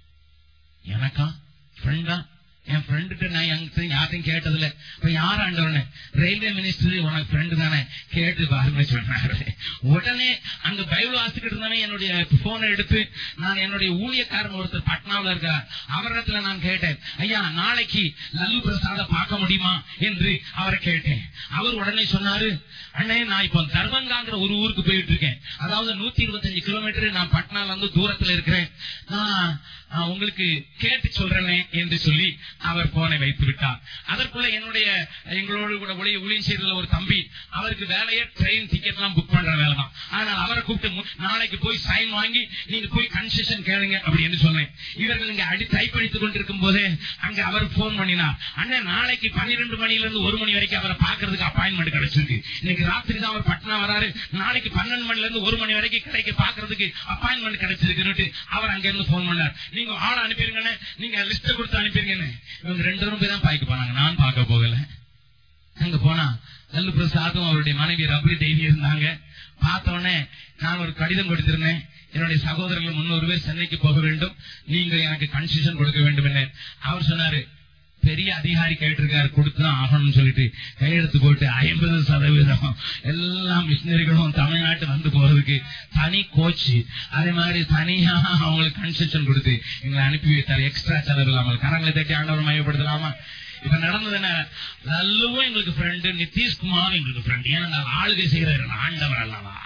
எனக்கா ஃப்ரெண்டா என் ஃப்ரெண்டுகிட்ட நான் என்கிட்ட யார்ட்டையும் கேட்டதில்ல இப்ப யார் ஆண்டவனே ரயில்வே மினிஸ்டர் உனக்கு ஃப்ரெண்டு தானே கேட்டு பாருங்க சொன்னாரு உடனே அங்க பைபிள் வாசிக்கிட்டு இருந்தவன் என்னுடைய போனை எடுத்து நான் என்னுடைய ஊழியக்காரன் ஒருத்தர் பட்னாவில் இருக்கார் அவரிடத்துல நான் கேட்டேன் ஐயா நாளைக்கு லல்லு பிரசாத பார்க்க முடியுமா என்று அவரை கேட்டேன் அவர் உடனே சொன்னாரு அண்ணே நான் இப்போ தர்பங்காங்கிற ஒரு ஊருக்கு போயிட்டு இருக்கேன் அதாவது நூத்தி இருபத்தஞ்சு கிலோமீட்டர் நான் பட்னால இருந்து தூரத்துல இருக்கிறேன் நான் நான் உங்களுக்கு கேட்டு சொல்றேனே என்று சொல்லி அவர் போனை வைத்து விட்டார் அதற்குள்ள என்னுடைய எங்களோடு கூட ஒளிய ஊழியம் செய்ததுல ஒரு தம்பி அவருக்கு வேலையே ட்ரெயின் டிக்கெட் எல்லாம் புக் பண்ற வேலை தான் ஆனால் அவரை கூப்பிட்டு மு- நாளைக்கு போய் சைன் வாங்கி நீங்க போய் கன்செஷன் கேளுங்க அப்படின்னு சொன்னேன் இவர்கள் இங்க அடி டைப் அடித்துக் கொண்டிருக்கும் போதே அங்க அவர் போன் பண்ணினார் அண்ணன் நாளைக்கு பன்னிரெண்டு மணில இருந்து ஒரு மணி வரைக்கும் அவரை பாக்குறதுக்கு அப்பாயின்மெண்ட் கிடைச்சிருக்கு இன்னைக்கு ராத்திரி தான் அவர் பட்னா வராரு நாளைக்கு பன்னெண்டு மணில இருந்து ஒரு மணி வரைக்கும் கிடைக்க பாக்குறதுக்கு அப்பாயின்மெண்ட் கிடைச்சிருக்கு அவர் அங்க இருந்து போன் பண்ணார் நீங்க ஆள் அனுப்பிருங்கன்னு நீங்க லிஸ்ட் கொடுத்து அனுப்பிருங்கன்னு இவங்க ரெண்டு பேரும் போய் தான் பாய்க்க போனாங்க நான் பார்க்க போகல அங்க போனா லல்லு பிரசாதும் அவருடைய மனைவி ரபரி தேவி இருந்தாங்க பார்த்த உடனே நான் ஒரு கடிதம் கொடுத்திருந்தேன் என்னுடைய சகோதரர்கள் முன்னூறு பேர் சென்னைக்கு போக வேண்டும் நீங்க எனக்கு கன்செஷன் கொடுக்க வேண்டும் என்ன அவர் சொன்னாரு பெரிய அதிகாரி கேட்டிருக்காரு கொடுத்துதான் ஆகணும்னு சொல்லிட்டு கையெழுத்து போட்டு ஐம்பது சதவீதம் எல்லா மிஷினரிகளும் தமிழ்நாட்டு வந்து போறதுக்கு தனி கோச் அதே மாதிரி தனியா அவங்களுக்கு கன்செஷன் கொடுத்து எங்களை அனுப்பி வைத்தார் எக்ஸ்ட்ரா செலவு இல்லாமல் கரங்களை தட்டி ஆண்டவர் மையப்படுத்தலாமா இப்ப நடந்தது என்ன நல்லவும் எங்களுக்கு ஃப்ரெண்டு நிதிஷ்குமார் எங்களுக்கு ஃப்ரெண்ட் ஏன்னா ஆளுகை செய்யறாரு ஆண்டவர் அல்லவா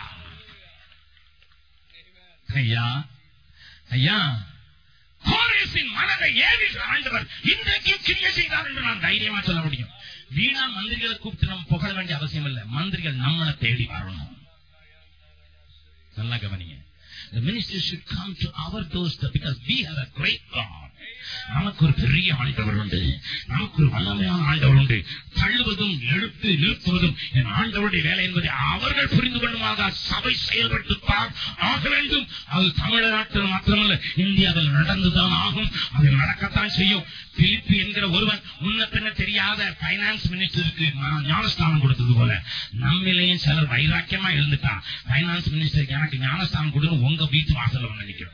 ஐயா ஐயா கோரேசின் மனதை ஏவிட்ட ஆண்டவர் இன்றைக்கும் கிரியை செய்தார் என்று நான் தைரியமா சொல்ல முடியும் வீணா மந்திரிகளை கூப்பிட்டு நம்ம புகழ வேண்டிய அவசியம் இல்ல மந்திரிகள் நம்மளை தேடி வரணும் நல்லா கவனிங்க The ministry should come to our doorstep because we have a great God. நமக்கு ஒரு பெரிய ஆண்டவர் உண்டு நமக்கு ஒரு வல்லமையான ஆண்டவர் உண்டு தள்ளுவதும் எழுத்து நிறுத்துவதும் என் ஆண்டவருடைய வேலை என்பதை அவர்கள் புரிந்து கொள்ளுமாக சபை செயல்பட்டுத்தான் ஆக வேண்டும் அது தமிழ்நாட்டில் மாத்திரமல்ல இந்தியாவில் நடந்துதான் ஆகும் அது நடக்கத்தான் செய்யும் பிலிப்பு என்கிற ஒருவன் முன்ன பின்ன தெரியாத பைனான்ஸ் மினிஸ்டருக்கு ஞானஸ்தானம் கொடுத்தது போல நம்மிலேயும் சிலர் வைராக்கியமா இருந்துட்டான் பைனான்ஸ் மினிஸ்டருக்கு எனக்கு ஞானஸ்தானம் கொடுன்னு உங்க வீட்டு வாசல்ல வந்து நிக்கிறோம்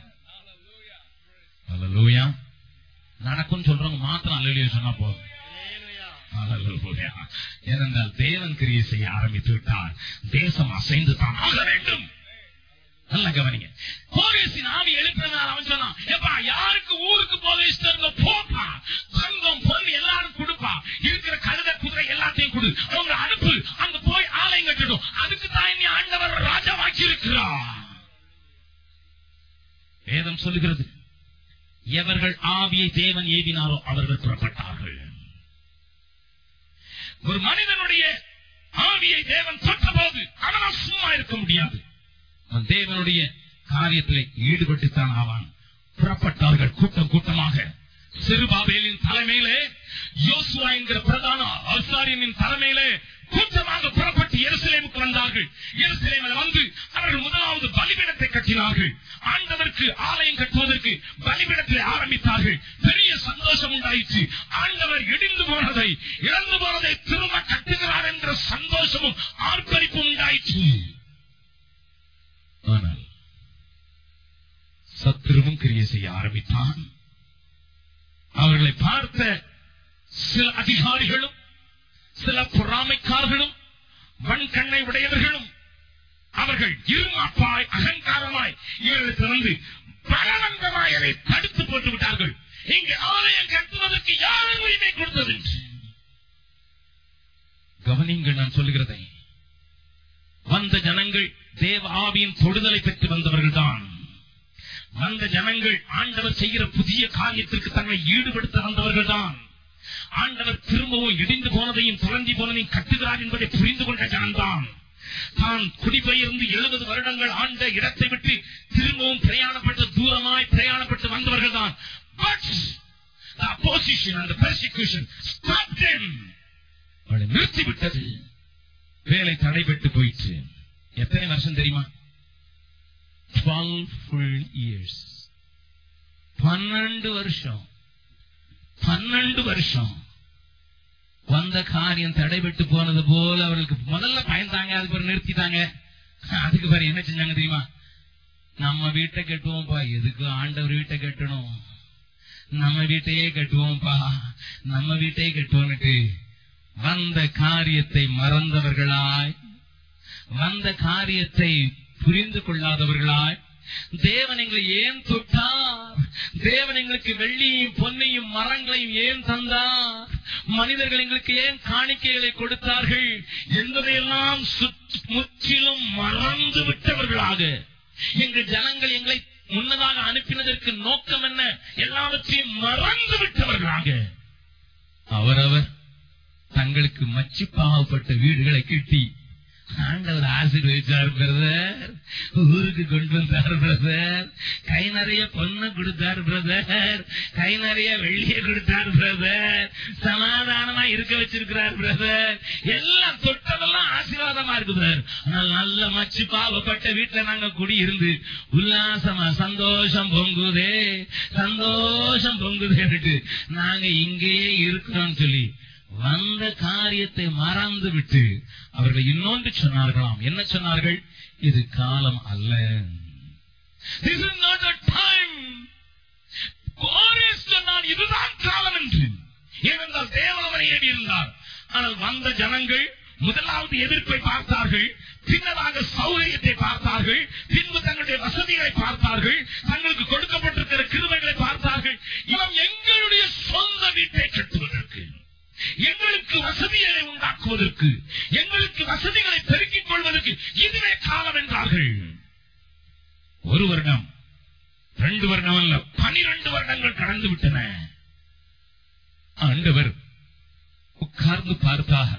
Hallelujah. நடக்கும் சொல்றவங்க மாத்திரம் அல்லையா சொன்னா போதும் Hallelujah. ஏனென்றால் தேவன் கிரியை செய்ய ஆரம்பித்து விட்டார் தேசம் அசைந்து தான் ஆக வேண்டும் நல்ல கவனிங்க போலீஸின் ஆவி எழுப்பினார் அவன் சொன்னான் எப்பா யாருக்கு ஊருக்கு போக இஷ்டம் இருக்கோ போப்பா தங்கம் பொண்ணு எல்லாரும் கொடுப்பா இருக்கிற கழுத குதிரை எல்லாத்தையும் கொடு அவங்க அனுப்பு அங்க போய் ஆலயம் கட்டணும் அதுக்கு தான் நீ ஆண்டவர் ராஜாவாக்கி இருக்கிறார் வேதம் சொல்லுகிறது எவர்கள் ஆவியை தேவன் ஏவினாரோ அவர்கள் புறப்பட்டார்கள் ஒரு மனிதனுடைய ஆவியை தேவன் தொட்டபோது அவனால் சும்மா இருக்க முடியாது அவன் தேவனுடைய காரியத்தில் ஈடுபட்டுத்தான் ஆவான் புறப்பட்டார்கள் கூட்டம் கூட்டமாக சிறுபாபேலின் தலைமையிலே யோசுவா என்கிற பிரதான ஆசாரியனின் தலைமையிலே கூட்டமாக புறப்பட்டு எருசலேமுக்கு வந்தார்கள் எருசலேமில் வந்து அவர்கள் முதலாவது பலிபீடத்தை கட்டினார்கள் ஆண்டவருக்கு ஆலயம் கட்டுவதற்கு பலிபீடத்தை ஆரம்பித்தார்கள் பெரிய சந்தோஷம் உண்டாயிற்று ஆண்டவர் இடிந்து போனதை இழந்து போனதை திரும்ப கட்டுகிறார் என்ற சந்தோஷமும் ஆர்ப்பரிப்பும் உண்டாயிற்று ஆனால் சத்துருவும் கிரியை செய்ய ஆரம்பித்தான் அவர்களை பார்த்த சில அதிகாரிகளும் சில பொறாமைக்காரர்களும் வன்கண்ணை உடையவர்களும் அவர்கள் இருமாப்பாய் அகங்காரமாய் இவர்களுக்கு வந்து பலவந்தமாய் அதை தடுத்து போட்டு விட்டார்கள் இங்கு ஆலயம் கட்டுவதற்கு யாரும் உரிமை கொடுத்தது என்று. கவனிங்கள் நான் சொல்லுகிறதை வந்த ஜனங்கள் தேவ ஆவியின் தொடுதலை பெற்று வந்தவர்கள் தான் வந்த ஜனங்கள் ஆண்டவர் செய்கிற புதிய காரியத்திற்கு தங்களை ஈடுபடுத்த வந்தவர்கள் தான் ஆண்டவர் திரும்பவும் இடிந்து போனதையும் துறந்தி போனதையும் கட்டுகிறார் என்பதை புரிந்து கொண்ட ஜனம்தான் தான் குடிபெயர்ந்து எழுபது வருடங்கள் ஆண்ட இடத்தை விட்டு திரும்பவும் பிரயாணப்பட்டு தூரமாய் பிரயாணப்பட்டு வந்தவர்கள் தான் But the opposition and the persecution stopped them. அவளை நிறுத்திவிட்டது வேலை தடைபட்டு போயிற்று எத்தனை வருஷம் தெரியுமா 12 full years பன்னெண்டு வருஷம் பன்னெண்டு வருஷம் வந்த காரியம் தடைபட்டு போனது போல அவர்களுக்கு முதல்ல பயந்தாங்க அதுக்கு பிறகு நிறுத்திட்டாங்க அதுக்கு பிறகு என்ன செஞ்சாங்க தெரியுமா நம்ம வீட்டை கட்டுவோம்ப்பா எதுக்கு ஆண்டவர் வீட்டை கட்டணும் நம்ம வீட்டையே கட்டுவோம்ப்பா நம்ம வீட்டையே கட்டுவோம்னுட்டு வந்த காரியத்தை மறந்தவர்களாய் வந்த காரியத்தை புரிந்து கொள்ளாதவர்களாய் தேவன் எங்களை ஏன் தொட்டார் தேவன் எங்களுக்கு வெள்ளியையும் பொன்னையும் மரங்களையும் ஏன் தந்தார் மனிதர்கள் எங்களுக்கு ஏன் காணிக்கைகளை கொடுத்தார்கள் என்பதையெல்லாம் சுற்று- முற்றிலும் மறந்து விட்டவர்களாக எங்கள் ஜனங்கள் எங்களை முன்னதாக அனுப்பினதற்கு நோக்கம் என்ன எல்லாவற்றையும் மறந்து விட்டவர்களாக அவரவர் தங்களுக்கு மச்சி பாவப்பட்ட வீடுகளை கட்டி ஆண்டவர் ஆசீர்வதிச்சார் பிரதர் ஊருக்கு கொண்டு வந்தார் பிரதர் கை நிறைய பொண்ணு கொடுத்தார் பிரதர் கை நிறைய வெள்ளிய கொடுத்தார் பிரதர் சமாதானமா இருக்க வச்சிருக்கிறார் பிரதர் எல்லாம் தொட்டதெல்லாம் ஆசீர்வாதமா இருக்கு பிரதர் ஆனால் நல்ல மச்சு பாவப்பட்ட வீட்டுல நாங்க குடியிருந்து உல்லாசமா சந்தோஷம் பொங்குதே சந்தோஷம் பொங்குதேன்னுட்டு நாங்க இங்கேயே இருக்கிறோம்னு சொல்லி வந்த காரியத்தை மறந்து விட்டு அவர்கள் இன்னொன்று சொன்னார்களாம் என்ன சொன்னார்கள் இது காலம் அல்ல This is not a time. கோரேஸ் சொன்னான் இதுதான் காலம் என்று ஏனென்றால் தேவன் அவனை ஏறி இருந்தார் ஆனால் வந்த ஜனங்கள் முதலாவது எதிர்ப்பை பார்த்தார்கள் பின்னதாக சௌகரியத்தை பார்த்தார்கள் பின்பு தங்களுடைய வசதிகளை பார்த்தார்கள் தங்களுக்கு கொடுக்கப்பட்டிருக்கிற கிருமைகளை பார்த்தார்கள் இவன் எங்களுடைய சொந்த வீட்டை கட்டுவதற்கு எங்களுக்கு வசதிகளை உண்டாக்குவதற்கு எங்களுக்கு வசதிகளை பெருக்கிக் கொள்வதற்கு இதுவே காலம் என்றார்கள் ஒரு வருடம் ரெண்டு வருடம் அல்ல பனிரெண்டு வருடங்கள் கடந்து விட்டன ஆண்டவர் உட்கார்ந்து பார்த்தார்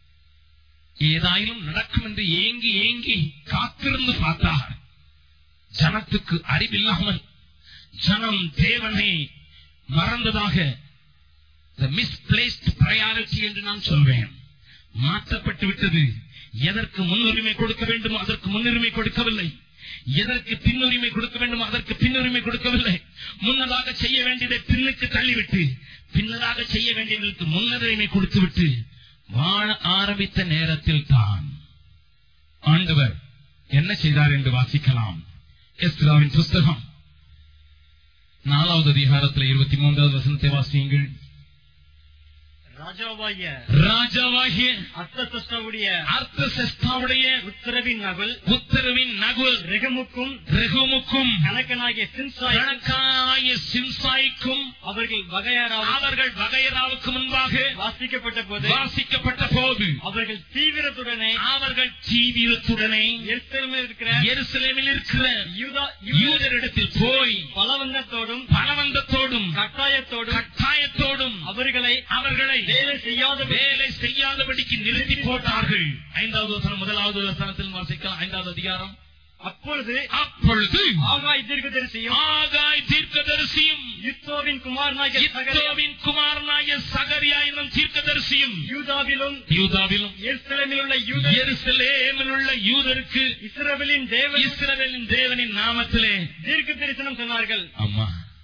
ஏதாயிலும் நடக்கும் என்று ஏங்கி ஏங்கி காத்திருந்து பார்த்தார் ஜனத்துக்கு அறிவில்லாமல் ஜனம் தேவனை மறந்ததாக the misplaced priority என்று நான் சொல்வேன் மாற்றப்பட்டு விட்டது எதற்கு முன்னுரிமை கொடுக்க வேண்டுமோ அதற்கு முன்னுரிமை கொடுக்கவில்லை எதற்கு பின்னுரிமை கொடுக்க வேண்டுமோ அதற்கு பின்னுரிமை கொடுக்கவில்லை முன்னதாக செய்ய வேண்டியதை பின்னுக்கு தள்ளிவிட்டு பின்னதாக செய்ய வேண்டியதற்கு முன்னுரிமை கொடுத்துவிட்டு வாழ ஆரம்பித்த நேரத்தில் தான் ஆண்டவர் என்ன செய்தார் என்று வாசிக்கலாம் எஸ்ராவின் புஸ்தகம் நாலாவது அதிகாரத்தில் இருபத்தி மூன்றாவது வசனத்தை வாசியுங்கள் ராஜாவாகிய ராஜாவாகிய அர்த்தசஷ்டாவுடைய அர்த்தசஸ்தாவுடைய உத்தரவின் நகல் உத்தரவின் நகுல் ரெகமுக்கும் ரெகுமுக்கும் கணக்கனாகிய சின்சாய் கணக்காய சிம்சாய்க்கும் அவர்கள் வகையாராக அவர்கள் வகையராவுக்கு முன்பாக வாசிக்கப்பட்ட போது வாசிக்கப்பட்ட போது அவர்கள் தீவிரத்துடனே அவர்கள் தீவிரத்துடனே எருசலேமில் இருக்கிற எருசலேமில் இருக்கிற யூதா யூதரிடத்தில் போய் பலவந்தத்தோடும் பலவந்தத்தோடும் கட்டாயத்தோடும் கட்டாயத்தோடும் அவர்களை அவர்களை வேலை செய்யாத வேலை செய்யாதபடிக்கு நிறுத்தி போட்டார்கள் ஐந்தாவது வசனம் முதலாவது வசனத்தில் வாசிக்கலாம் ஐந்தாவது அதிகாரம் அப்பொழுது அப்பொழுது ஆகாய் தீர்க்கதரிசியும் ஆகாய் தீர்க்கதரிசியும் யுத்தோவின் குமாரனாகிய சகரியா இத்தோவின் குமாரனாய சகரியா என்னும் தீர்க்கதரிசியும் யூதாவிலும் யூதாவிலும் எருசலேமில் உள்ள யூத எருசலேமில் உள்ள யூதருக்கு இஸ்ரவேலின் தேவன் இஸ்ரவேலின் தேவனின் நாமத்திலே தீர்க்க தரிசனம் சொன்னார்கள் அம்மா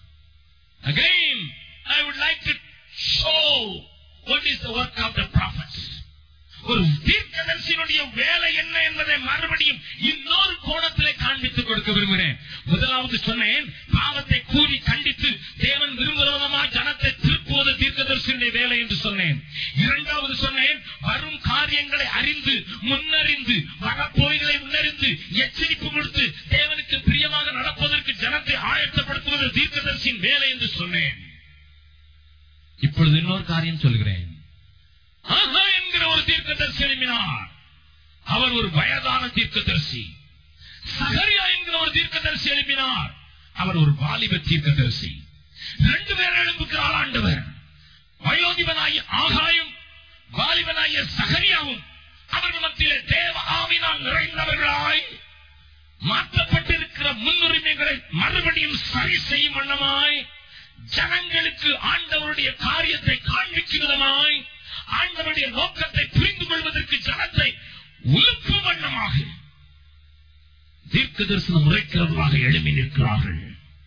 again I would like to show what is the work of the prophets ஒரு தீர்க்கதரிசியினுடைய வேலை என்ன என்பதை மறுபடியும் இன்னொரு கோணத்திலே காண்பித்துக் கொடுக்க விரும்புகிறேன் முதலாவது சொன்னேன் பாவத்தை கூறி கண்டித்து தேவன் விரும்புகிறதமா ஜனத்தை திருப்புவது தீர்க்கதரிசியுடைய வேலை என்று சொன்னேன் இரண்டாவது சொன்னேன் வரும் காரியங்களை அறிந்து முன்னறிந்து வரப்போய்களை முன்னறிந்து எச்சரிப்பு கொடுத்து தேவனுக்கு பிரியமாக நடப்பதற்கு ஜனத்தை ஆயத்தப்படுத்துவது தீர்க்கதரிசியின் வேலை என்று சொன்னேன் இப்பொழுது இன்னொரு காரியம் சொல்கிறேன் ஆஹா என்கிற ஒரு தீர்க்கதரிசி எழுப்பினார் அவர் ஒரு வயதான தீர்க்கதரிசி சகரியா என்கிற ஒரு தீர்க்கதரிசி எழுப்பினார் அவர் ஒரு வாலிப தீர்க்கதரிசி ரெண்டு பேர் எழுப்புகிறார் ஆண்டவர் வயோதிபனாகிய ஆகாயும் வாலிபனாகிய சகரியாவும் அவர்கள் மத்தியிலே தேவ ஆவினால் நிறைந்தவர்களாய் மாற்றப்பட்டிருக்கிற முன்னுரிமைகளை மறுபடியும் சரி செய்யும் வண்ணமாய் ஜனங்களுக்கு ஆண்டவருடைய காரியத்தை காண்பிக்கும் விதமாய் ஆண்டவருடைய நோக்கத்தை புரிந்து கொள்வதற்கு ஜனத்தை உலுக்கும் வண்ணமாக தீர்க்க தரிசனம் உரைக்கிறவர்களாக எழுப்பி நிற்கிறார்கள்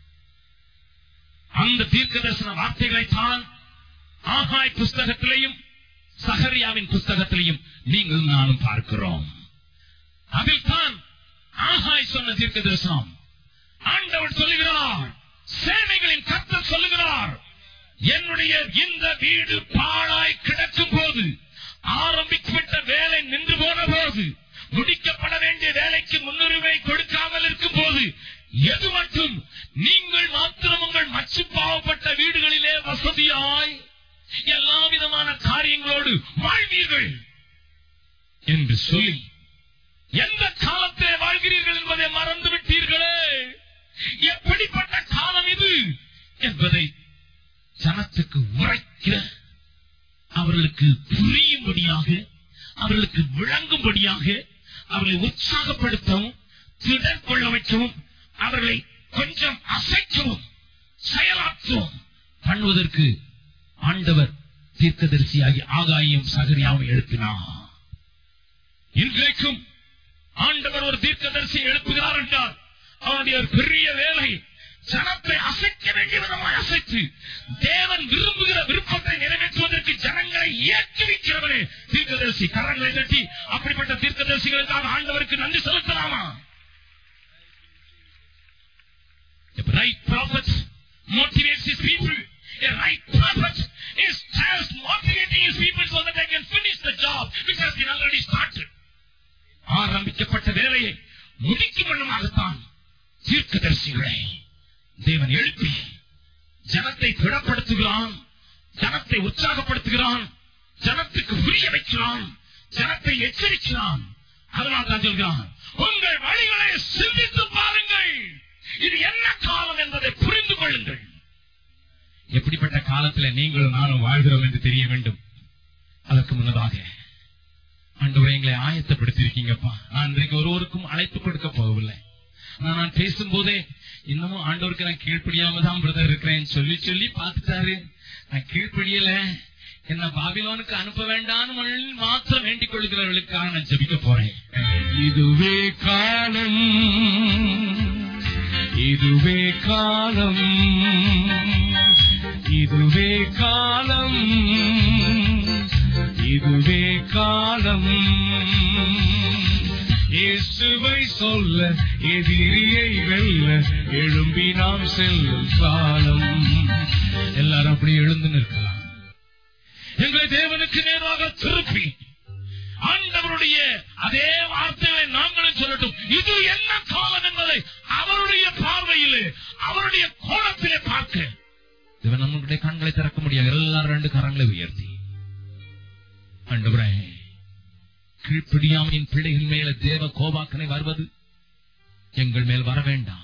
அந்த தீர்க்க தரிசன வார்த்தைகளை தான் ஆகாய் புஸ்தகத்திலையும் சகரியாவின் புஸ்தகத்திலையும் நீங்கள் நானும் பார்க்கிறோம் அதில்தான் ஆகாய் சொன்ன தீர்க்க தரிசனம் ஆண்டவர் சொல்லுகிறார் சேனைகளின் கர்த்தர் சொல்லுகிறார் என்னுடைய இந்த வீடு பாழாய் கிடக்கும் போது ஆரம்பிக்கப்பட்ட வேலை நின்று போன போது முடிக்கப்பட வேண்டிய வேலைக்கு முன்னுரிமை கொடுக்காமல் இருக்கும் போது எது மட்டும் நீங்கள் மாத்திரம் உங்கள் மச்சு பாவப்பட்ட வீடுகளிலே வசதியாய் எல்லா விதமான காரியங்களோடு வாழ்வீர்கள் என்று சொல்லி எந்த காலத்திலே வாழ்கிறீர்கள் என்பதை மறந்து விட்டீர்களே எப்படிப்பட்ட காலம் இது என்பதை ஜனத்துக்கு உரைக்க அவர்களுக்கு புரியும்படியாக அவர்களுக்கு விளங்கும்படியாக அவர்களை உற்சாகப்படுத்தவும் திடர் கொள்ள வைக்கவும் அவர்களை கொஞ்சம் அசைக்கவும் செயலாற்றவும் பண்ணுவதற்கு ஆண்டவர் தீர்க்கதரிசியாகி ஆகாயம் சகரியாவும் எழுப்பினார் இன்றைக்கும் ஆண்டவர் ஒரு தீர்க்கதரிசியை எழுப்புகிறார் என்றால் அவனுடைய ஒரு பெரிய வேலை ஜனத்தை அசைக்க வேண்டிய விதமாய் அசைத்து தேவன் விரும்புகிற விருப்பத்தை நிறைவேற்றுவதற்கு ஜனங்களை ஏற்றுவிக்கிறவரே தீர்க்கதரிசி கரங்களை தட்டி அப்படிப்பட்ட தீர்க்கதரிசிகளுக்காக ஆண்டவருக்கு நன்றி செலுத்தலாமா A right prophet motivates his people. A right prophet is just motivating his people so that they can finish the job which has been already started. ஆரம்பிக்கப்பட்ட வேலையை முடிக்கும் வண்ணமாகத்தான் தீர்க்கதரிசிகளை தேவன் எழுப்பி ஜனத்தை திடப்படுத்துகிறான் ஜனத்தை உற்சாகப்படுத்துகிறான் ஜனத்துக்கு புரிய வைக்கிறான் ஜனத்தை எச்சரிக்கிறான் அதனால் தான் சொல்கிறான் உங்கள் வழிகளை சிந்தித்து பாருங்கள் இது என்ன காலம் என்பதை புரிந்து கொள்ளுங்கள் எப்படிப்பட்ட காலத்தில் நீங்களும் நானும் வாழ்கிறோம் என்று தெரிய வேண்டும் அதற்கு முன்னதாக ஆண்டவரை எங்களை ஆயத்தப்படுத்திருக்கீங்கப்பா நான் இன்றைக்கு ஒருவருக்கும் அழைப்பு கொடுக்க போகவில்லை ஆனா நான் பேசும்போதே இன்னமும் ஆண்டவருக்கு நான் கீழ்ப்படியாம தான் பிரதர் இருக்கிறேன் சொல்லி சொல்லி பார்த்துட்டாரு நான் கீழ்ப்படியல என்ன பாபிலோனுக்கு அனுப்ப வேண்டாம்னு மாத்திரம் வேண்டிக் கொள்கிறவர்களுக்காக நான் ஜெபிக்க போறேன் இதுவே காலம் இதுவே காலம் இதுவே காலம் இதுவே காலம் இயேசுவை சொல்ல எதிரியை வெல்ல எழும்பி நாம் செல்லும் காலம் எல்லாரும் அப்படி எழுந்து நிற்கலாம் எங்களை தேவனுக்கு நேராக திருப்பி ஆண்டவருடைய அதே வார்த்தைகளை நாங்களும் சொல்லட்டும் இது என்ன காலம் என்பதை அவருடைய பார்வையிலே அவருடைய கோணத்திலே பார்க்க இவன் நம்மளுடைய கண்களை திறக்க முடியாது எல்லாரும் ரெண்டு கரங்களை உயர்த்தி ஆண்டவரே கீழ்ப்பிடியாமையின் பிள்ளைகள் மேல தேவ கோபாக்கனை வருவது எங்கள் மேல் வர வேண்டாம்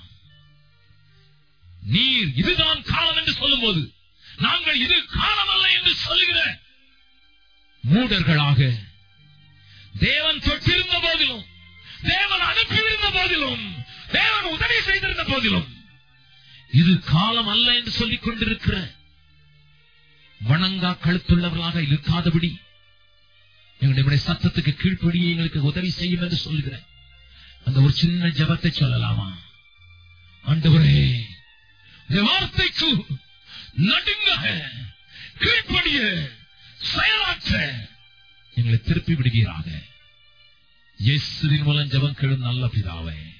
நீர் இதுதான் காலம் என்று சொல்லும்போது நாங்கள் இது காலம் அல்ல என்று சொல்லுகிற மூடர்களாக தேவன் தொட்டிருந்த போதிலும் தேவன் அனுப்பியிருந்த போதிலும் தேவன் உதவி செய்திருந்த போதிலும் இது காலம் அல்ல என்று சொல்லிக் கொண்டிருக்கிற வணங்கா கழுத்துள்ளவர்களாக இருக்காதபடி எங்களுடைய சத்தத்துக்கு கீழ்ப்படியே எங்களுக்கு உதவி செய்யும் என்று சொல்கிறேன் அந்த ஒரு சின்ன ஜபத்தை சொல்லலாமா ஆண்டவரே இந்த வார்த்தைக்கு நடுங்க கீழ்ப்படிய செயலாற்ற எங்களை திருப்பி விடுகிறாக இயேசுவின் மூலம் ஜபம் கெடும் நல்ல பிதாவே